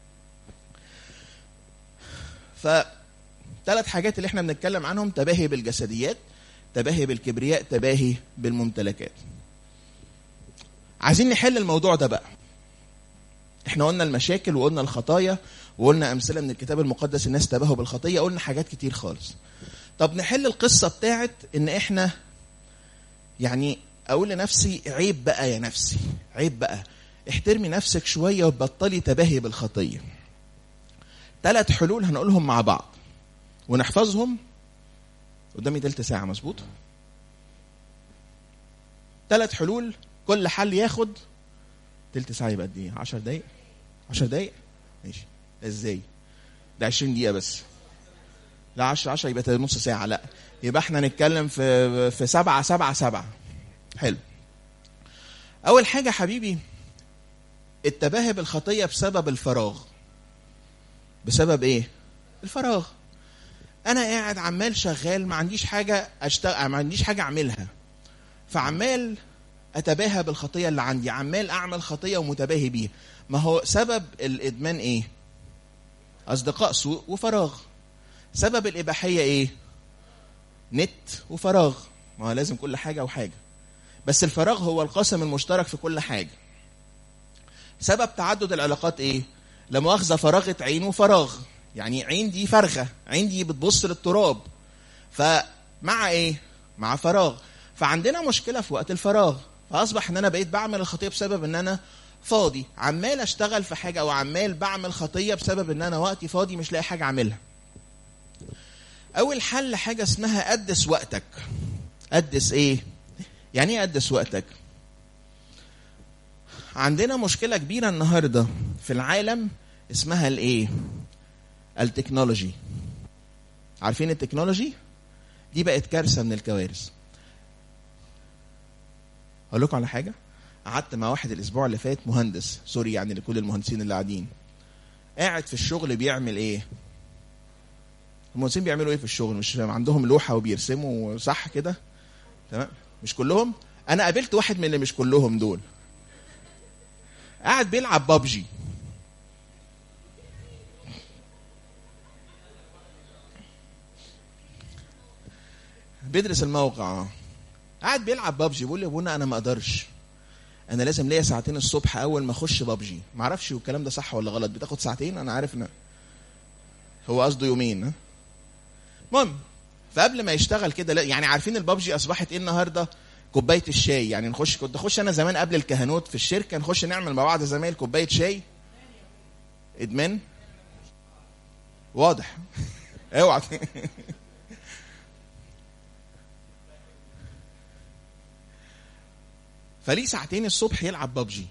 ف ثلاث حاجات اللي احنا بنتكلم عنهم تباهي بالجسديات تباهي بالكبرياء تباهي بالممتلكات عايزين نحل الموضوع ده بقى احنا قلنا المشاكل وقلنا الخطايا وقلنا امثله من الكتاب المقدس الناس تباهوا بالخطيه قلنا حاجات كتير خالص طب نحل القصه بتاعت ان احنا يعني اقول لنفسي عيب بقى يا نفسي عيب بقى احترمي نفسك شويه وبطلي تباهي بالخطيه ثلاث حلول هنقولهم مع بعض ونحفظهم قدامي تلت ساعة مظبوط ثلاث حلول كل حل ياخد تلت ساعة يبقى قد ايه 10 دقايق 10 دقايق ماشي ازاي ده 20 دقيقة بس لا 10 10 يبقى نص ساعة لا يبقى احنا نتكلم في في سبعة سبعة سبعة حلو أول حاجة حبيبي التباهي بالخطية بسبب الفراغ بسبب ايه؟ الفراغ انا قاعد عمال شغال ما عنديش حاجه اشتغل ما عنديش حاجه اعملها فعمال اتباهى بالخطيه اللي عندي عمال اعمل خطيه ومتباهي بيها ما هو سبب الادمان ايه اصدقاء سوء وفراغ سبب الاباحيه ايه نت وفراغ ما هو لازم كل حاجه وحاجه بس الفراغ هو القاسم المشترك في كل حاجه سبب تعدد العلاقات ايه لا مؤاخذه فراغه عين وفراغ يعني عين دي فرخه عين دي بتبص للتراب فمع ايه مع فراغ فعندنا مشكله في وقت الفراغ فاصبح ان انا بقيت بعمل الخطيه بسبب ان انا فاضي عمال اشتغل في حاجه او عمال بعمل خطيه بسبب ان انا وقتي فاضي مش لاقي حاجه اعملها اول حل حاجه اسمها قدس وقتك قدس ايه يعني ايه قدس وقتك عندنا مشكله كبيره النهارده في العالم اسمها الايه التكنولوجي عارفين التكنولوجي دي بقت كارثه من الكوارث اقول لكم على حاجه قعدت مع واحد الاسبوع اللي فات مهندس سوري يعني لكل المهندسين اللي قاعدين قاعد في الشغل بيعمل ايه المهندسين بيعملوا ايه في الشغل مش عندهم لوحه وبيرسموا صح كده تمام مش كلهم انا قابلت واحد من اللي مش كلهم دول قاعد بيلعب بابجي بيدرس الموقع قاعد بيلعب بابجي بيقول لي يا ابونا انا ما اقدرش انا لازم ليا ساعتين الصبح اول ما اخش بابجي ما اعرفش الكلام ده صح ولا غلط بتاخد ساعتين انا عارف ان هو قصده يومين ها المهم فقبل ما يشتغل كده يعني عارفين البابجي اصبحت ايه النهارده كوبايه الشاي يعني نخش كنت اخش انا زمان قبل الكهنوت في الشركه نخش نعمل مع بعض زمايل كوبايه شاي ادمان واضح اوعى فليه ساعتين الصبح يلعب ببجي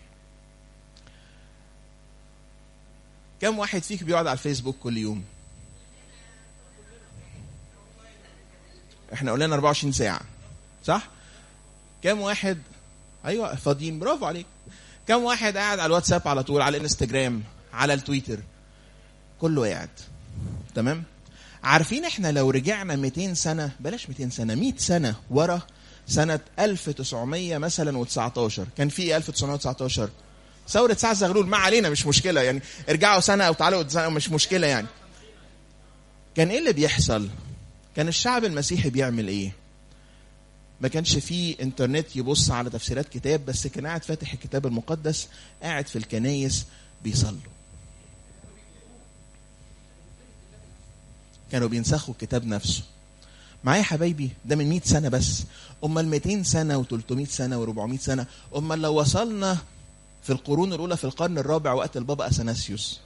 كم واحد فيك بيقعد على الفيسبوك كل يوم احنا قلنا 24 ساعة صح كم واحد ايوه فاضيين برافو عليك كم واحد قاعد على الواتساب على طول على الانستجرام على التويتر كله قاعد تمام عارفين احنا لو رجعنا 200 سنه بلاش 200 سنه 100 سنه ورا سنه 1900 مثلا و19 كان في ايه 1919 ثوره سعد زغلول ما علينا مش مشكله يعني ارجعوا سنه او تعالوا سنة مش مشكله يعني كان ايه اللي بيحصل كان الشعب المسيحي بيعمل ايه ما كانش فيه انترنت يبص على تفسيرات كتاب بس كان قاعد فاتح الكتاب المقدس قاعد في الكنايس بيصلوا كانوا بينسخوا الكتاب نفسه معايا حبايبي ده من 100 سنه بس امال 200 سنه و300 سنه و400 سنه امال لو وصلنا في القرون الاولى في القرن الرابع وقت البابا اثناسيوس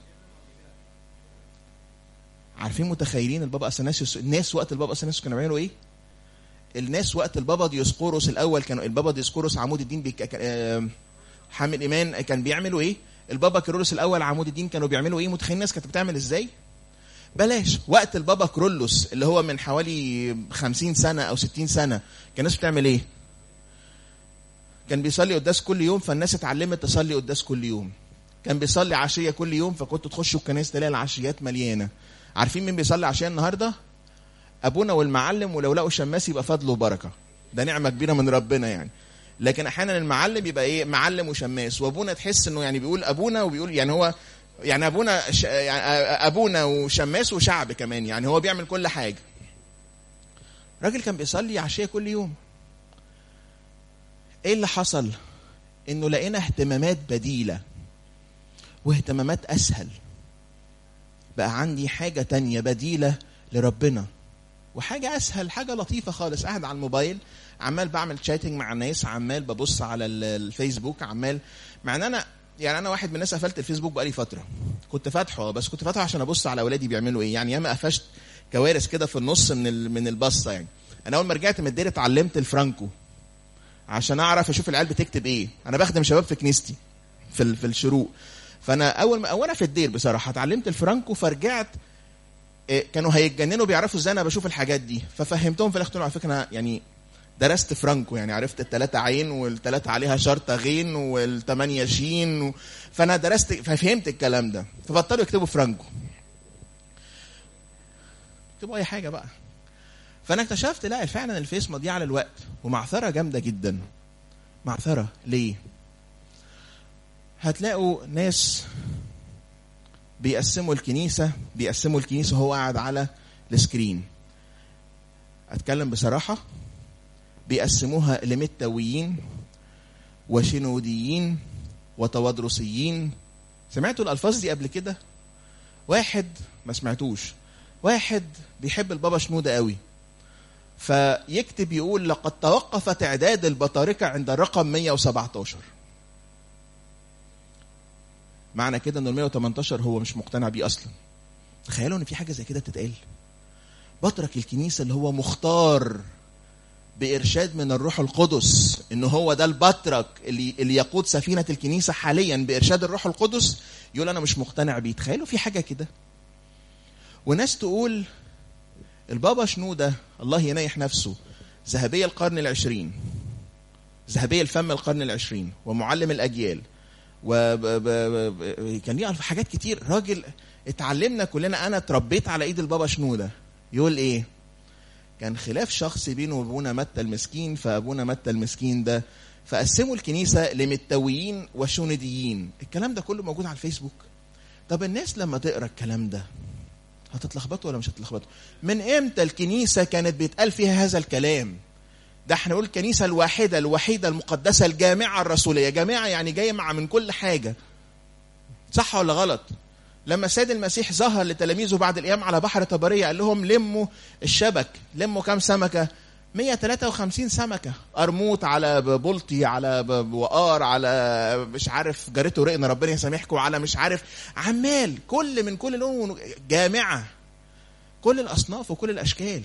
عارفين متخيلين البابا اثناسيوس الناس وقت البابا اثناسيوس كانوا بيعملوا ايه الناس وقت البابا ديوسقوروس الاول كانوا البابا ديوسقوروس عمود الدين بيك... آه... حامل ايمان كان بيعملوا ايه البابا كيرلس الاول عمود الدين كانوا بيعملوا ايه متخيلين الناس كانت بتعمل ازاي بلاش وقت البابا كرولوس اللي هو من حوالي خمسين سنة أو ستين سنة كان الناس بتعمل إيه؟ كان بيصلي قداس كل يوم فالناس اتعلمت تصلي قداس كل يوم كان بيصلي عشية كل يوم فكنت تخشوا الكنائس تلاقي العشيات مليانة عارفين مين بيصلي عشية النهاردة؟ أبونا والمعلم ولو لقوا شماس يبقى فضل وبركة ده نعمة كبيرة من ربنا يعني لكن أحيانا المعلم يبقى إيه معلم وشماس وأبونا تحس إنه يعني بيقول أبونا وبيقول يعني هو يعني ابونا ش... يعني ابونا وشماس وشعب كمان يعني هو بيعمل كل حاجه راجل كان بيصلي عشيه كل يوم ايه اللي حصل انه لقينا اهتمامات بديله واهتمامات اسهل بقى عندي حاجه تانية بديله لربنا وحاجه اسهل حاجه لطيفه خالص قاعد على الموبايل عمال بعمل شاتنج مع الناس عمال ببص على الفيسبوك عمال مع ان انا يعني انا واحد من الناس قفلت الفيسبوك بقالي فتره كنت فاتحه بس كنت فاتحه عشان ابص على اولادي بيعملوا ايه يعني ياما قفشت كوارث كده في النص من من البصه يعني انا اول ما رجعت من الدير اتعلمت الفرانكو عشان اعرف اشوف العيال بتكتب ايه انا بخدم شباب في كنيستي في في الشروق فانا اول ما وانا في الدير بصراحه اتعلمت الفرانكو فرجعت إيه كانوا هيتجننوا بيعرفوا ازاي انا بشوف الحاجات دي ففهمتهم في الاخر على فكره يعني درست فرانكو يعني عرفت التلاتة عين والتلاتة عليها شرطة غين والتمانية شين و... فأنا درست ففهمت الكلام ده فبطلوا يكتبوا فرانكو يكتبوا أي حاجة بقى فأنا اكتشفت لا فعلا الفيس مضيعة للوقت ومعثرة جامدة جدا معثرة ليه؟ هتلاقوا ناس بيقسموا الكنيسة بيقسموا الكنيسة وهو قاعد على السكرين أتكلم بصراحة بيقسموها لمتويين وشنوديين وتوادرسيين سمعتوا الالفاظ دي قبل كده واحد ما سمعتوش واحد بيحب البابا شنودة قوي فيكتب يقول لقد توقف تعداد البطاركة عند الرقم 117 معنى كده ان ال 118 هو مش مقتنع بيه اصلا تخيلوا ان في حاجه زي كده تتقال بطرك الكنيسه اللي هو مختار بإرشاد من الروح القدس إن هو ده البطرك اللي, اللي يقود سفينة الكنيسة حاليا بإرشاد الروح القدس يقول أنا مش مقتنع بيه تخيلوا في حاجة كده وناس تقول البابا شنودة الله ينيح نفسه ذهبية القرن العشرين ذهبية الفم القرن العشرين ومعلم الأجيال و كان ليه حاجات كتير راجل اتعلمنا كلنا أنا اتربيت على إيد البابا شنودة يقول إيه كان خلاف شخصي بينه وابونا متى المسكين فابونا متى المسكين ده فقسموا الكنيسه لمتويين وشونديين الكلام ده كله موجود على الفيسبوك طب الناس لما تقرا الكلام ده هتتلخبطوا ولا مش هتتلخبطوا من امتى الكنيسه كانت بيتقال فيها هذا الكلام ده احنا نقول الكنيسه الواحده الوحيده المقدسه الجامعه الرسوليه جامعه يعني جايه مع من كل حاجه صح ولا غلط لما السيد المسيح ظهر لتلاميذه بعد القيام على بحر طبرية قال لهم لموا الشبك لموا كام سمكة 153 سمكة قرموط على بلطي على وقار على مش عارف جارته رقنا ربنا يسامحكم على مش عارف عمال كل من كل لون جامعة كل الأصناف وكل الأشكال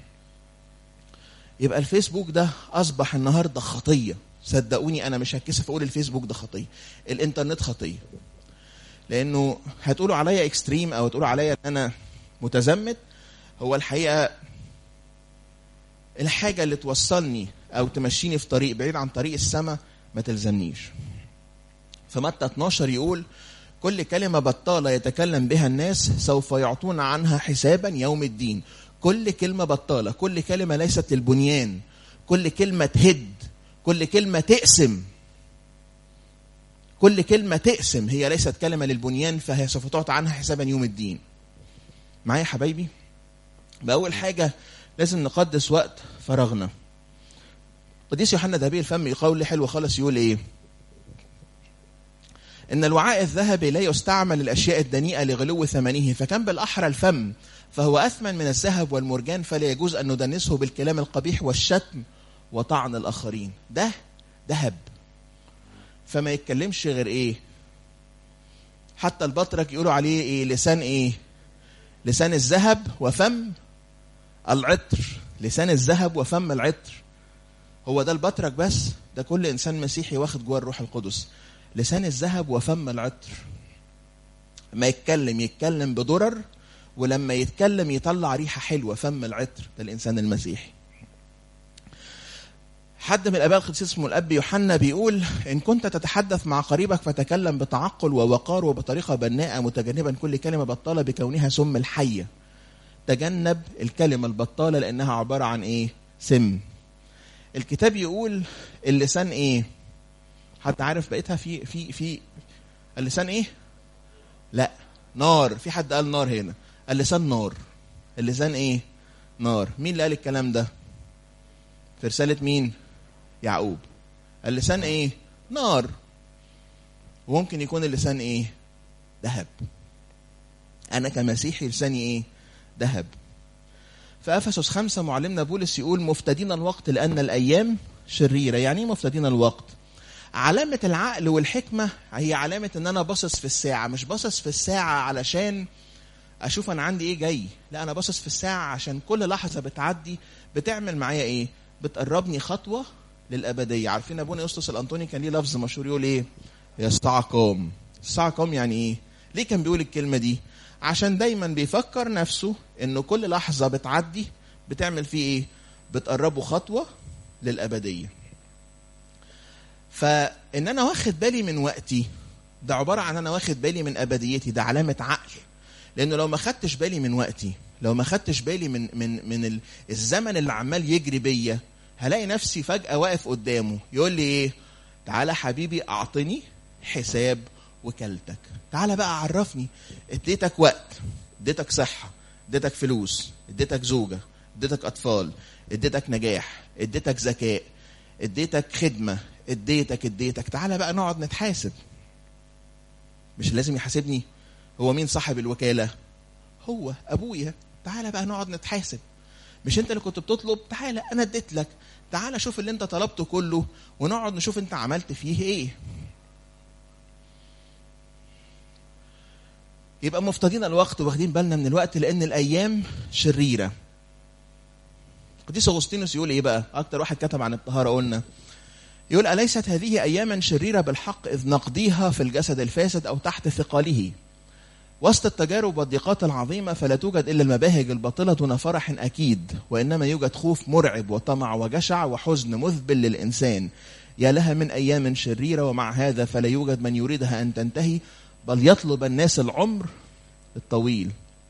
يبقى الفيسبوك ده أصبح النهاردة خطية صدقوني أنا مش هتكسف أقول الفيسبوك ده خطية الإنترنت خطية لانه هتقولوا عليا اكستريم او تقولوا عليا ان انا متزمت هو الحقيقه الحاجه اللي توصلني او تمشيني في طريق بعيد عن طريق السماء ما تلزمنيش فمتى 12 يقول كل كلمة بطالة يتكلم بها الناس سوف يعطون عنها حسابا يوم الدين كل كلمة بطالة كل كلمة ليست للبنيان كل كلمة تهد كل كلمة تقسم كل كلمة تقسم هي ليست كلمة للبنيان فهي سوف تعطى عنها حسابا يوم الدين معايا يا حبايبي بأول حاجة لازم نقدس وقت فراغنا قديس يوحنا ذهبي الفم يقول حلو خالص يقول ايه ان الوعاء الذهبي لا يستعمل للاشياء الدنيئه لغلو ثمنه فكان بالاحرى الفم فهو اثمن من الذهب والمرجان فلا يجوز ان ندنسه بالكلام القبيح والشتم وطعن الاخرين ده ذهب فما يتكلمش غير ايه حتى البطرك يقولوا عليه ايه لسان ايه لسان الذهب وفم العطر لسان الذهب وفم العطر هو ده البطرك بس ده كل انسان مسيحي واخد جوه الروح القدس لسان الذهب وفم العطر ما يتكلم يتكلم بدرر ولما يتكلم يطلع ريحه حلوه فم العطر ده الانسان المسيحي حد من الاباء القديس اسمه الاب يوحنا بيقول ان كنت تتحدث مع قريبك فتكلم بتعقل ووقار وبطريقه بناءه متجنبا كل كلمه بطاله بكونها سم الحيه تجنب الكلمه البطاله لانها عباره عن ايه سم الكتاب يقول اللسان ايه حد عارف بقيتها في في في اللسان ايه لا نار في حد قال نار هنا اللسان نار اللسان ايه نار مين اللي قال الكلام ده في رسالة مين يعقوب اللسان ايه نار وممكن يكون اللسان ايه ذهب انا كمسيحي لساني ايه ذهب في افسس خمسة معلمنا بولس يقول مفتدين الوقت لان الايام شريره يعني ايه مفتدين الوقت علامة العقل والحكمة هي علامة ان انا باصص في الساعة مش باصص في الساعة علشان اشوف انا عندي ايه جاي لا انا باصص في الساعة عشان كل لحظة بتعدي بتعمل معايا ايه بتقربني خطوة للأبدية عارفين أبونا يسطس الأنطوني كان ليه لفظ مشهور يقول إيه يستعقم استعقم يعني إيه ليه كان بيقول الكلمة دي عشان دايما بيفكر نفسه إنه كل لحظة بتعدي بتعمل فيه إيه بتقربه خطوة للأبدية فإن أنا واخد بالي من وقتي ده عبارة عن أنا واخد بالي من أبديتي ده علامة عقل لأنه لو ما خدتش بالي من وقتي لو ما خدتش بالي من من من الزمن اللي عمال يجري بيا هلاقي نفسي فجأة واقف قدامه يقول لي ايه تعالى حبيبي اعطني حساب وكالتك تعالى بقى عرفني اديتك وقت اديتك صحة اديتك فلوس اديتك زوجة اديتك اطفال اديتك نجاح اديتك ذكاء اديتك خدمة اديتك اديتك تعالى بقى نقعد نتحاسب مش لازم يحاسبني هو مين صاحب الوكالة هو ابويا تعالى بقى نقعد نتحاسب مش انت اللي كنت بتطلب تعالى انا اديت لك تعالى شوف اللي انت طلبته كله ونقعد نشوف انت عملت فيه ايه يبقى مفتقدين الوقت واخدين بالنا من الوقت لان الايام شريره قديس اغسطينوس يقول ايه بقى اكتر واحد كتب عن الطهاره قلنا يقول اليست هذه اياما شريره بالحق اذ نقضيها في الجسد الفاسد او تحت ثقاله وسط التجارب والضيقات العظيمة فلا توجد إلا المباهج الباطلة دون فرح أكيد وإنما يوجد خوف مرعب وطمع وجشع وحزن مذبل للإنسان يا لها من أيام شريرة ومع هذا فلا يوجد من يريدها أن تنتهي بل يطلب الناس العمر الطويل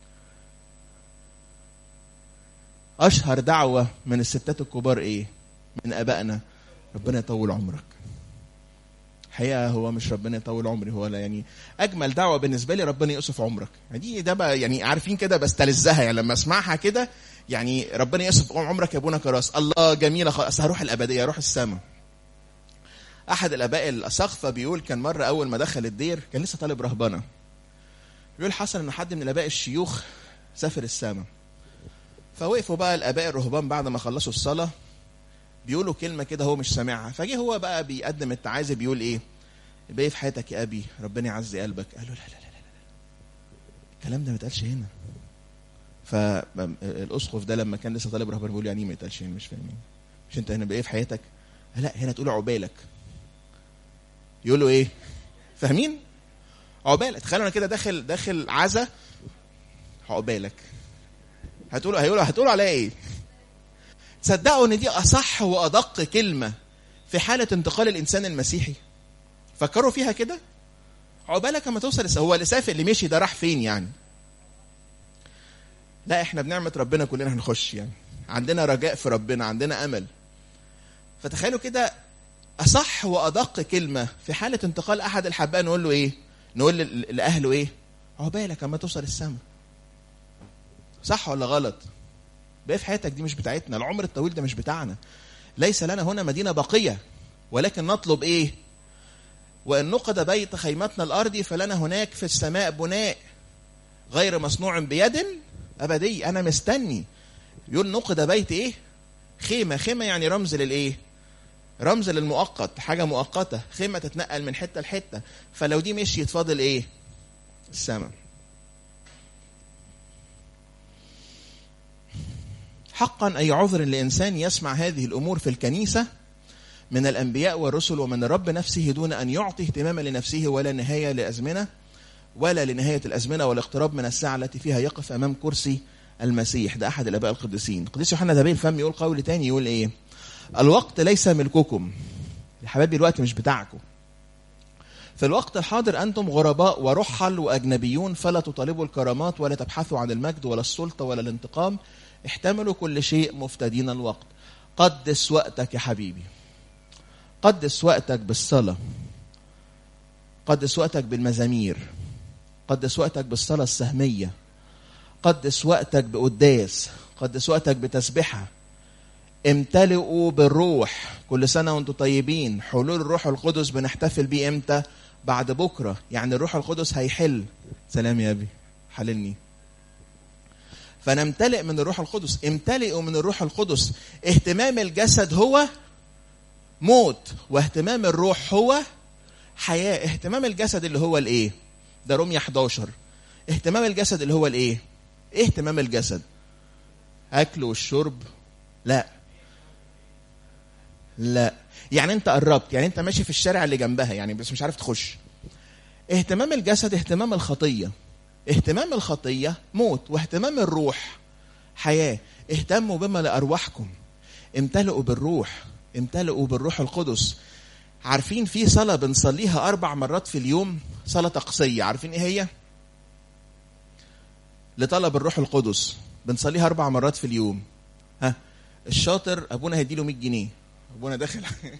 أشهر دعوة من الستات الكبار إيه من أبائنا ربنا يطول عمرك الحقيقه هو مش ربنا يطول عمري هو لا يعني اجمل دعوه بالنسبه لي ربنا يقصف عمرك يعني دي ده بقى يعني عارفين كده بستلذها يعني لما اسمعها كده يعني ربنا يقصف عمرك يا ابونا كراس الله جميله خلاص هروح الابديه اروح السماء احد الاباء الاساقفه بيقول كان مره اول ما دخل الدير كان لسه طالب رهبنه بيقول حصل ان حد من الاباء الشيوخ سافر السماء فوقفوا بقى الاباء الرهبان بعد ما خلصوا الصلاه بيقولوا كلمه كده هو مش سامعها فجه هو بقى بيقدم التعازي بيقول ايه بايه في حياتك يا ابي ربنا يعزي قلبك قال له لا لا لا لا الكلام ده ما اتقالش هنا فالاسقف ده لما كان لسه طالب رهبان بيقول يعني ما يتقالش هنا مش فاهمين مش انت هنا بايه في حياتك لا هنا تقول عقبالك يقول له ايه فاهمين عقبالك تخيلوا انا كده داخل داخل عزا عقبالك هتقولوا هيقولوا هتقولوا عليا ايه تصدقوا ان دي اصح وادق كلمه في حاله انتقال الانسان المسيحي فكروا فيها كده عقبالك اما توصل الس- هو اللي سافر اللي مشي ده راح فين يعني لا احنا بنعمه ربنا كلنا هنخش يعني عندنا رجاء في ربنا عندنا امل فتخيلوا كده اصح وادق كلمه في حاله انتقال احد الحباء نقول له ايه نقول ل- لاهله ايه عقبالك اما توصل السماء صح ولا غلط بقى في حياتك دي مش بتاعتنا العمر الطويل ده مش بتاعنا ليس لنا هنا مدينه باقيه ولكن نطلب ايه وان نقد بيت خيمتنا الارضي فلنا هناك في السماء بناء غير مصنوع بيد ابدي انا مستني يقول نقد بيت ايه خيمه خيمه يعني رمز للايه رمز للمؤقت حاجه مؤقته خيمه تتنقل من حته لحته فلو دي مشيت فاضل ايه السماء حقا اي عذر لانسان يسمع هذه الامور في الكنيسه من الانبياء والرسل ومن الرب نفسه دون ان يعطي اهتماما لنفسه ولا نهايه لازمنه ولا لنهايه الازمنه والاقتراب من الساعه التي فيها يقف امام كرسي المسيح ده احد الاباء القديسين القديس يوحنا دبيل الفم يقول قول تاني يقول ايه الوقت ليس ملككم يا حبايبي الوقت مش بتاعكم في الوقت الحاضر أنتم غرباء ورحل وأجنبيون فلا تطالبوا الكرامات ولا تبحثوا عن المجد ولا السلطة ولا الانتقام احتملوا كل شيء مفتدين الوقت قدس وقتك يا حبيبي قدس وقتك بالصلاة قدس وقتك بالمزامير قدس وقتك بالصلاة السهمية قدس وقتك بقداس قدس وقتك بتسبحة امتلئوا بالروح كل سنة وانتم طيبين حلول الروح القدس بنحتفل بيه امتى بعد بكرة يعني الروح القدس هيحل سلام يا أبي حللني فنمتلئ من الروح القدس امتلئوا من الروح القدس اهتمام الجسد هو موت واهتمام الروح هو حياة اهتمام الجسد اللي هو الايه ده رومية 11 اهتمام الجسد اللي هو الايه ايه اهتمام الجسد اكل والشرب لا لا يعني انت قربت يعني انت ماشي في الشارع اللي جنبها يعني بس مش عارف تخش اهتمام الجسد اهتمام الخطيه اهتمام الخطيه موت واهتمام الروح حياه اهتموا بما لارواحكم امتلئوا بالروح امتلئوا بالروح القدس عارفين في صلاه بنصليها اربع مرات في اليوم صلاه تقصيه عارفين ايه هي لطلب الروح القدس بنصليها اربع مرات في اليوم ها الشاطر ابونا هيديله 100 جنيه ابونا داخل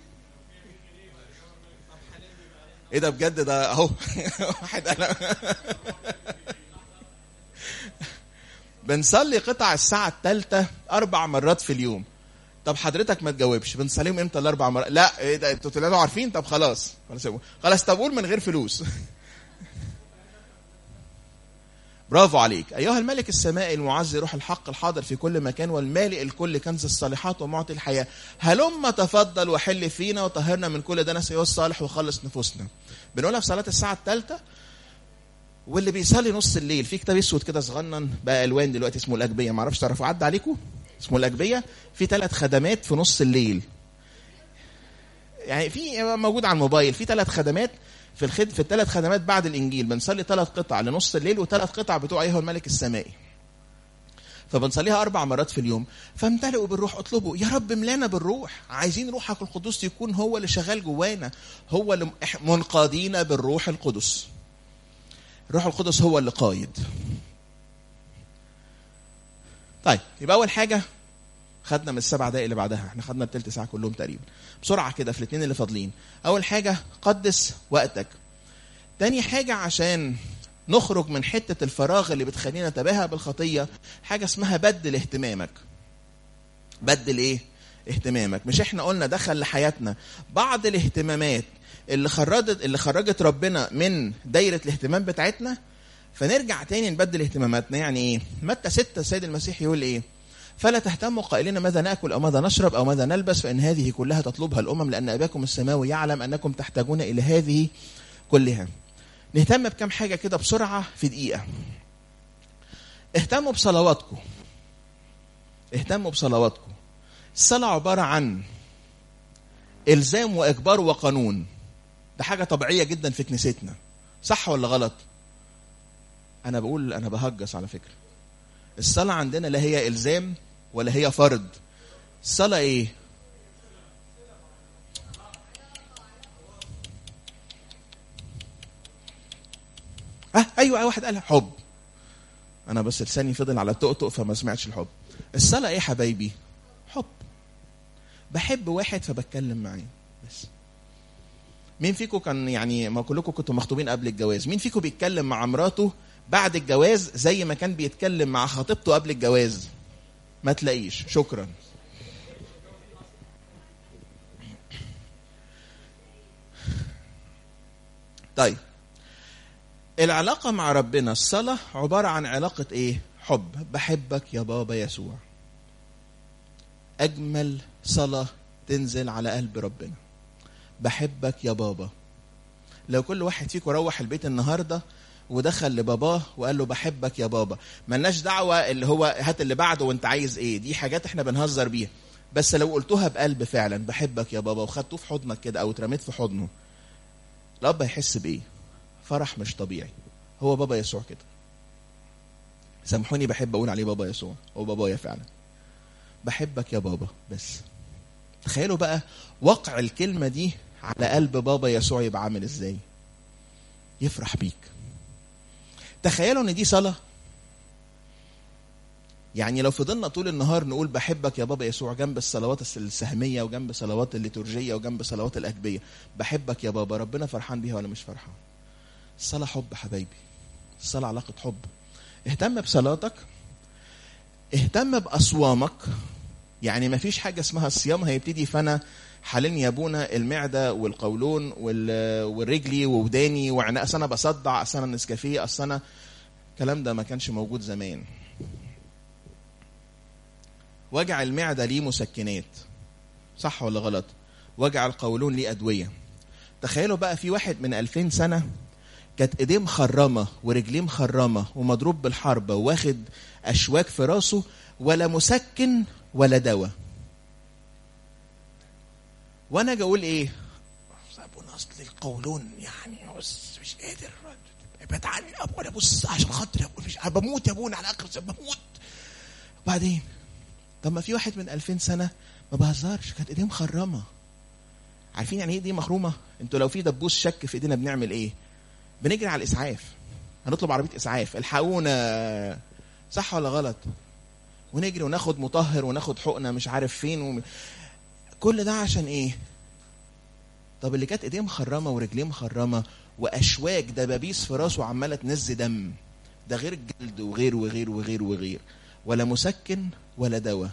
ايه ده بجد ده اهو واحد قال بنصلي قطع الساعة الثالثة أربع مرات في اليوم طب حضرتك ما تجاوبش بنصليهم امتى الأربع مرات لا ايه ده انتوا طلعتوا عارفين طب خلاص خلاص خلاص طب قول من غير فلوس برافو عليك أيها الملك السمائي المعز روح الحق الحاضر في كل مكان والمالئ الكل كنز الصالحات ومعطي الحياة هلم تفضل وحل فينا وطهرنا من كل دنس أيها الصالح وخلص نفوسنا بنقولها في صلاة الساعة الثالثة واللي بيصلي نص الليل في كتاب اسود كده صغنن بقى الوان دلوقتي اسمه الاجبيه ما اعرفش تعرفوا عدى عليكم اسمه الاجبيه في ثلاث خدمات في نص الليل يعني في موجود على الموبايل في ثلاث خدمات في الخد في الثلاث خدمات بعد الانجيل بنصلي ثلاث قطع لنص الليل وثلاث قطع بتوع ايها الملك السمائي فبنصليها اربع مرات في اليوم فامتلئوا بالروح اطلبوا يا رب ملانا بالروح عايزين روحك القدس يكون هو اللي شغال جوانا هو اللي منقادين بالروح القدس الروح القدس هو اللي قايد طيب يبقى اول حاجه خدنا من السبع دقايق اللي بعدها احنا خدنا التلت ساعه كلهم تقريبا بسرعه كده في الاثنين اللي فاضلين اول حاجه قدس وقتك تاني حاجه عشان نخرج من حته الفراغ اللي بتخلينا نتباهى بالخطيه حاجه اسمها بدل اهتمامك بدل ايه اهتمامك مش احنا قلنا دخل لحياتنا بعض الاهتمامات اللي خرجت اللي خرجت ربنا من دايره الاهتمام بتاعتنا فنرجع تاني نبدل اهتماماتنا يعني ايه متى 6 السيد المسيح يقول ايه فلا تهتموا قائلين ماذا ناكل او ماذا نشرب او ماذا نلبس فان هذه كلها تطلبها الامم لان اباكم السماوي يعلم انكم تحتاجون الى هذه كلها نهتم بكم حاجه كده بسرعه في دقيقه اهتموا بصلواتكم اهتموا بصلواتكم الصلاه عباره عن الزام واجبار وقانون ده حاجه طبيعيه جدا في كنيستنا صح ولا غلط انا بقول انا بهجس على فكره الصلاه عندنا لا هي الزام ولا هي فرض الصلاه ايه ايوه واحد قالها حب انا بس لساني فضل على الطقطق فما سمعتش الحب الصلاه ايه حبايبي حب بحب واحد فبتكلم معاه بس مين فيكم كان يعني ما كلكم كنتوا مخطوبين قبل الجواز مين فيكم بيتكلم مع مراته بعد الجواز زي ما كان بيتكلم مع خطيبته قبل الجواز ما تلاقيش شكرا طيب العلاقة مع ربنا الصلاة عبارة عن علاقة ايه حب بحبك يا بابا يسوع أجمل صلاة تنزل على قلب ربنا بحبك يا بابا لو كل واحد فيكم روح البيت النهارده ودخل لباباه وقال له بحبك يا بابا ملناش دعوه اللي هو هات اللي بعده وانت عايز ايه دي حاجات احنا بنهزر بيها بس لو قلتوها بقلب فعلا بحبك يا بابا وخدتوه في حضنك كده او اترميت في حضنه الاب هيحس بايه فرح مش طبيعي هو بابا يسوع كده سامحوني بحب اقول عليه بابا يسوع هو بابايا فعلا بحبك يا بابا بس تخيلوا بقى وقع الكلمة دي على قلب بابا يسوع يبقى عامل ازاي يفرح بيك تخيلوا ان دي صلاة يعني لو فضلنا طول النهار نقول بحبك يا بابا يسوع جنب الصلوات السهمية وجنب صلوات الليتورجية وجنب صلوات الأجبية بحبك يا بابا ربنا فرحان بيها ولا مش فرحان الصلاة حب حبايبي الصلاة علاقة حب اهتم بصلاتك اهتم بأصوامك يعني ما فيش حاجة اسمها الصيام هيبتدي فأنا حاليا يا ابونا المعدة والقولون والرجلي ووداني وعناء أصل أنا بصدع أصل أنا نسكافيه أصل أنا الكلام ده ما كانش موجود زمان وجع المعدة ليه مسكنات صح ولا غلط وجع القولون ليه أدوية تخيلوا بقى في واحد من 2000 سنة كانت ايديه مخرمة ورجليه مخرمة ومضروب بالحربة واخد أشواك في راسه ولا مسكن ولا دواء وانا اجي اقول ايه ابونا اصل القولون يعني بس مش قادر ابعد عني ابونا بص عشان خاطر ابونا مش بموت يا ابونا على اخر بموت وبعدين طب ما في واحد من 2000 سنه ما بهزرش كانت ايديه مخرمه عارفين يعني ايه ايديه مخرومه انتوا لو في دبوس شك في ايدينا بنعمل ايه بنجري على الاسعاف هنطلب عربيه اسعاف الحقونا صح ولا غلط ونجري وناخد مطهر وناخد حقنه مش عارف فين و... كل ده عشان ايه طب اللي كانت ايديه مخرمه ورجليه مخرمه واشواك دبابيس في راسه عماله تنز دم ده غير الجلد وغير وغير وغير وغير ولا مسكن ولا دواء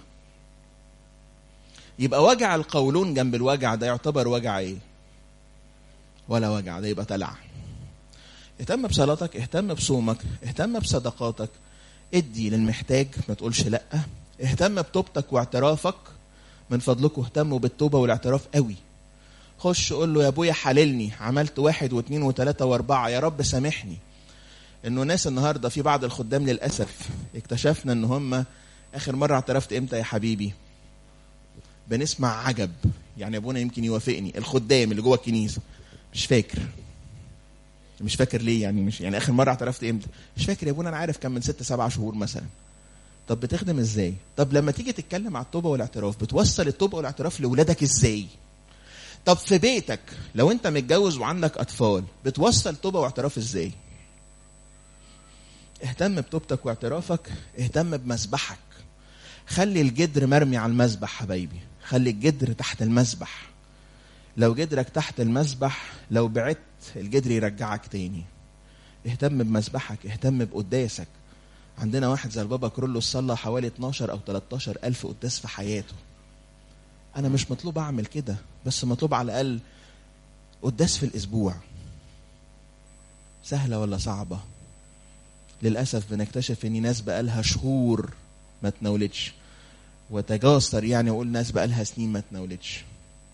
يبقى وجع القولون جنب الوجع ده يعتبر وجع ايه ولا وجع ده يبقى تلع اهتم بصلاتك اهتم بصومك اهتم بصدقاتك ادي للمحتاج ما تقولش لا اهتم بتوبتك واعترافك من فضلكم اهتموا بالتوبه والاعتراف قوي خش قول له يا ابويا حللني عملت واحد واثنين وثلاثة واربعة يا رب سامحني انه ناس النهارده في بعض الخدام للاسف اكتشفنا ان هم اخر مرة اعترفت امتى يا حبيبي بنسمع عجب يعني ابونا يمكن يوافقني الخدام اللي جوه الكنيسة مش فاكر مش فاكر ليه يعني مش يعني اخر مرة اعترفت امتى مش فاكر يا ابونا انا عارف كان من ست سبع شهور مثلا طب بتخدم ازاي طب لما تيجي تتكلم على التوبه والاعتراف بتوصل التوبه والاعتراف لاولادك ازاي طب في بيتك لو انت متجوز وعندك اطفال بتوصل توبه واعتراف ازاي اهتم بتوبتك واعترافك اهتم بمسبحك خلي الجدر مرمي على المسبح حبايبي خلي الجدر تحت المسبح لو جدرك تحت المسبح لو بعدت الجدر يرجعك تاني اهتم بمسبحك اهتم بقداسك عندنا واحد زي البابا كرولوس صلى حوالي 12 او 13 الف قداس في حياته انا مش مطلوب اعمل كده بس مطلوب على الاقل قداس في الاسبوع سهله ولا صعبه للاسف بنكتشف ان ناس بقالها شهور ما تناولتش وتجاسر يعني اقول ناس بقالها سنين ما تناولتش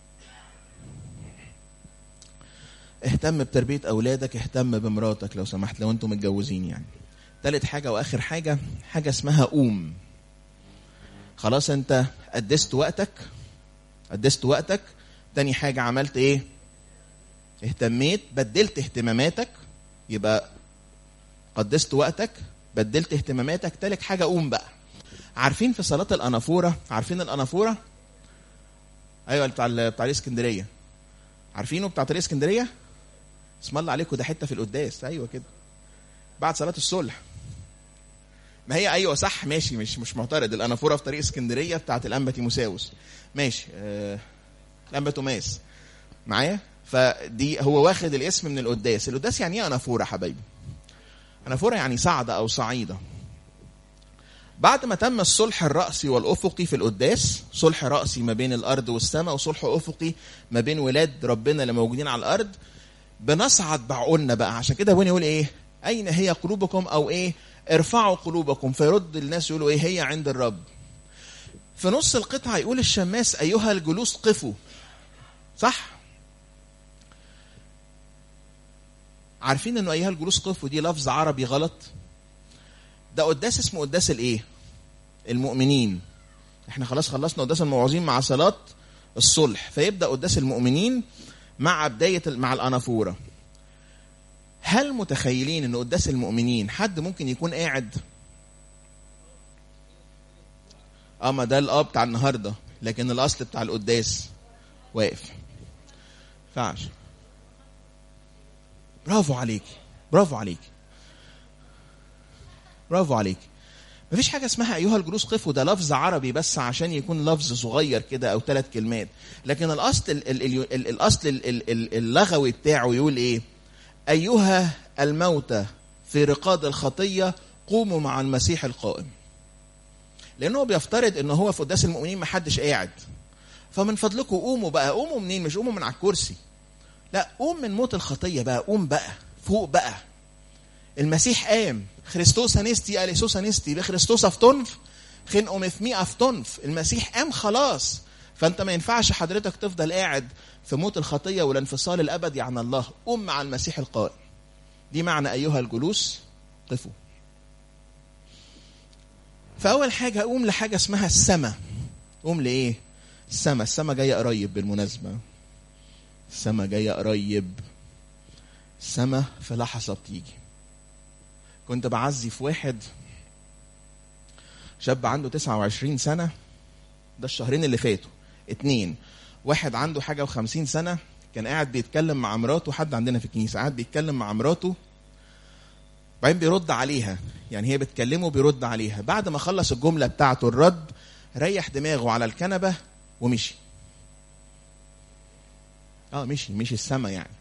اهتم بتربيه اولادك اهتم بمراتك لو سمحت لو انتم متجوزين يعني تالت حاجة وآخر حاجة حاجة اسمها قوم خلاص انت قدست وقتك قدست وقتك تاني حاجة عملت ايه اهتميت بدلت اهتماماتك يبقى قدست وقتك بدلت اهتماماتك تالت حاجة قوم بقى عارفين في صلاة الأنافورة عارفين الأنافورة أيوة بتاع بتاع الإسكندرية عارفينه بتاع طريق اسكندرية اسم الله عليكم ده حتة في القداس أيوة كده بعد صلاه الصلح ما هي ايوه صح ماشي مش مش معترض الانافوره في طريق اسكندريه بتاعت الانبا تيموساوس ماشي آه الانبا توماس معايا فدي هو واخد الاسم من القداس القداس يعني ايه انافوره حبايبي انافوره يعني صعده او صعيده بعد ما تم الصلح الرأسي والأفقي في القداس صلح رأسي ما بين الأرض والسماء وصلح أفقي ما بين ولاد ربنا اللي موجودين على الأرض بنصعد بعقولنا بقى عشان كده ابونا يقول ايه أين هي قلوبكم أو ايه ارفعوا قلوبكم فيرد الناس يقولوا ايه هي عند الرب في نص القطعة يقول الشماس أيها الجلوس قفوا صح عارفين انه ايها الجلوس قفوا دي لفظ عربي غلط ده قداس اسمه قداس الايه المؤمنين احنا خلاص خلصنا قداس الموعظين مع صلاة الصلح فيبدأ قداس المؤمنين مع بداية مع الأنافورة هل متخيلين ان قداس المؤمنين حد ممكن يكون قاعد اه ما ده الاه بتاع النهارده لكن الاصل بتاع القداس واقف ينفعش برافو عليك برافو عليك برافو عليك مفيش حاجة اسمها أيها الجلوس قفوا ده لفظ عربي بس عشان يكون لفظ صغير كده أو ثلاث كلمات لكن الأصل ال ال ال ال الأصل ال ال ال اللغوي بتاعه يقول إيه أيها الموتى في رقاد الخطية قوموا مع المسيح القائم لأنه بيفترض إن هو في قداس المؤمنين محدش قاعد فمن فضلكم قوموا بقى قوموا منين مش قوموا من على الكرسي لا قوم من موت الخطية بقى قوم بقى فوق بقى المسيح قام خريستوس هنستي اليسوس هنستي بخريستوس افتنف خنقوا مثمي افتنف المسيح قام خلاص فانت ما ينفعش حضرتك تفضل قاعد في موت الخطيه والانفصال الابدي عن الله قم مع المسيح القائم دي معنى ايها الجلوس قفوا فاول حاجه قوم لحاجه اسمها السما قوم لايه السما السما جايه قريب بالمناسبه السما جايه قريب السما في لحظه بتيجي كنت بعزي في واحد شاب عنده 29 سنة ده الشهرين اللي فاتوا اتنين واحد عنده حاجة وخمسين سنة كان قاعد بيتكلم مع مراته حد عندنا في الكنيسة قاعد بيتكلم مع مراته بعدين بيرد عليها يعني هي بتكلمه بيرد عليها بعد ما خلص الجملة بتاعته الرد ريح دماغه على الكنبة ومشي اه مشي مشي السما يعني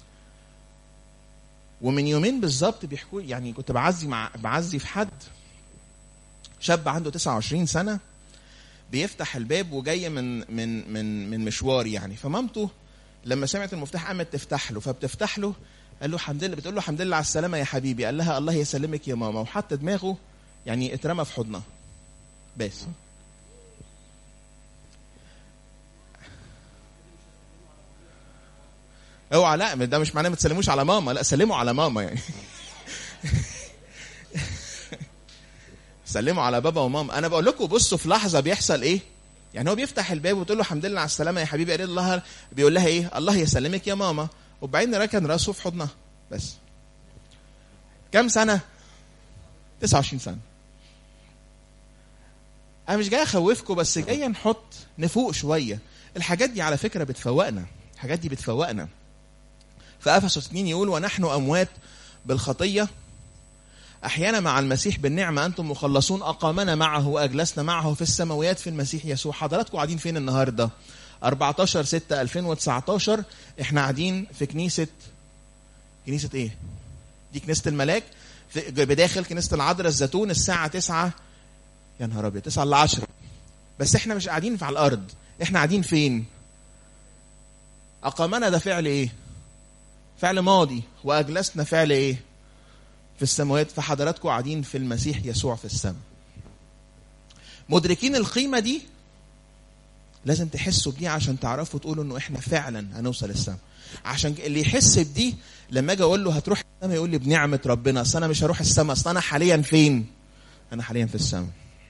ومن يومين بالظبط بيحكوا يعني كنت بعزي مع بعزي في حد شاب عنده 29 سنه بيفتح الباب وجاي من من من من مشوار يعني فمامته لما سمعت المفتاح قامت تفتح له فبتفتح له قال له الحمد لله بتقول له الحمد لله على السلامه يا حبيبي قال لها الله يسلمك يا ماما وحط دماغه يعني اترمى في حضنها بس اوعى لا ده مش معناه ما تسلموش على ماما لا سلموا على ماما يعني سلموا على بابا وماما انا بقول لكم بصوا في لحظه بيحصل ايه يعني هو بيفتح الباب وتقول له الحمد لله على السلامه يا حبيبي قال الله بيقول لها ايه الله يسلمك يا ماما وبعدين ركن راسه في حضنها بس كم سنه 29 سنه انا مش جاي اخوفكم بس جاي نحط نفوق شويه الحاجات دي على فكره بتفوقنا الحاجات دي بتفوقنا في افسس 2 يقول ونحن اموات بالخطيه احيانا مع المسيح بالنعمه انتم مخلصون اقامنا معه واجلسنا معه في السماويات في المسيح يسوع حضراتكم قاعدين فين النهارده 14 6 2019 احنا قاعدين في كنيسه كنيسه ايه دي كنيسه الملاك في بداخل كنيسه العذراء الزيتون الساعه 9 يا نهار ابيض 9 ل 10 بس احنا مش قاعدين على الارض احنا قاعدين فين اقامنا ده فعل ايه فعل ماضي واجلسنا فعل ايه في السماوات فحضراتكم قاعدين في المسيح يسوع في السماء مدركين القيمه دي لازم تحسوا بدي عشان تعرفوا تقولوا انه احنا فعلا هنوصل السماء عشان اللي يحس بدي لما اجي اقول له هتروح السماء يقول لي بنعمه ربنا اصل انا مش هروح السماء اصل انا حاليا فين انا حاليا في السماء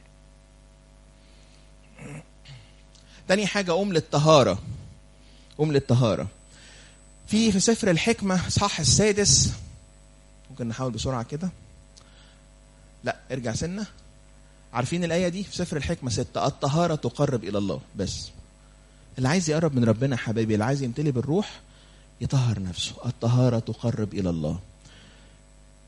تاني حاجه قوم للطهاره قوم للطهاره في في سفر الحكمه اصحاح السادس ممكن نحاول بسرعه كده لا ارجع سنه عارفين الايه دي في سفر الحكمه ستة الطهاره تقرب الى الله بس اللي عايز يقرب من ربنا حبايبي اللي عايز يمتلي بالروح يطهر نفسه الطهاره تقرب الى الله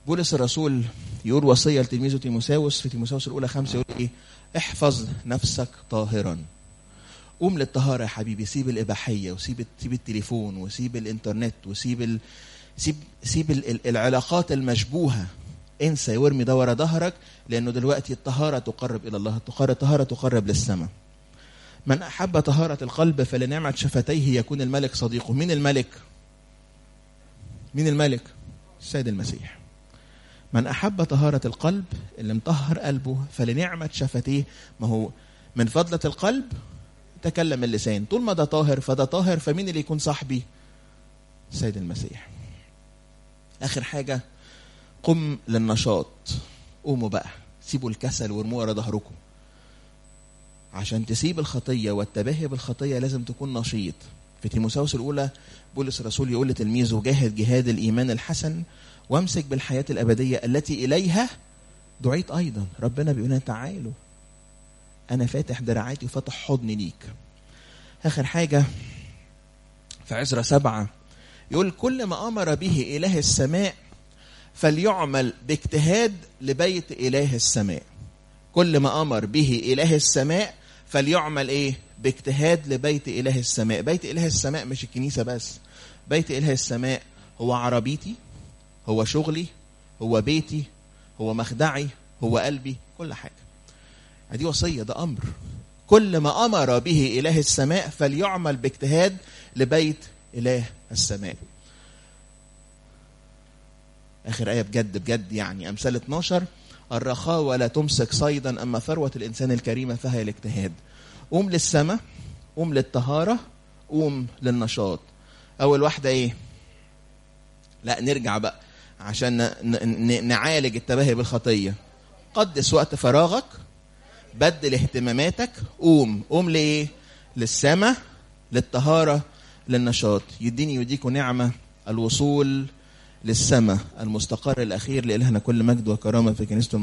بولس الرسول يقول وصيه لتلميذه تيموساوس في تيموساوس الاولى خمسه يقول ايه؟ احفظ نفسك طاهرا. قوم للطهاره يا حبيبي سيب الاباحيه وسيب سيب التليفون وسيب الانترنت وسيب ال... سيب سيب ال... ال- العلاقات المشبوهه انسى وارمي ده ورا ظهرك لانه دلوقتي الطهاره تقرب الى الله الطهاره الطهاره تقرب للسماء. من احب طهاره القلب فلنعمه شفتيه يكون الملك صديقه، مين الملك؟ مين الملك؟ السيد المسيح. من أحب طهارة القلب اللي مطهر قلبه فلنعمة شفتيه ما هو من فضلة القلب تكلم اللسان طول ما ده طاهر فده طاهر فمين اللي يكون صاحبي السيد المسيح آخر حاجة قم للنشاط قوموا بقى سيبوا الكسل وارموه ورا ظهركم عشان تسيب الخطية والتباهي بالخطية لازم تكون نشيط في تيموساوس الأولى بولس الرسول يقول لتلميذه جاهد جهاد الإيمان الحسن وامسك بالحياة الأبدية التي إليها دعيت أيضا ربنا بيقول لنا تعالوا أنا فاتح دراعاتي وفاتح حضني ليك آخر حاجة في عزرة سبعة يقول كل ما أمر به إله السماء فليعمل باجتهاد لبيت إله السماء كل ما أمر به إله السماء فليعمل إيه باجتهاد لبيت إله السماء بيت إله السماء مش الكنيسة بس بيت إله السماء هو عربيتي هو شغلي هو بيتي هو مخدعي هو قلبي كل حاجة دي وصية ده أمر كل ما أمر به إله السماء فليعمل باجتهاد لبيت إله السماء آخر آية بجد بجد يعني أمثال 12 الرخاء ولا تمسك صيدا أما ثروة الإنسان الكريمة فهي الاجتهاد قوم للسماء قوم للطهارة قوم للنشاط أول واحدة إيه لا نرجع بقى عشان ن- ن- نعالج التباهي بالخطية قدس وقت فراغك بدل اهتماماتك قوم قوم لإيه للسماء للطهارة للنشاط يديني يديكم نعمة الوصول للسماء المستقر الأخير لإلهنا كل مجد وكرامة في كنيسته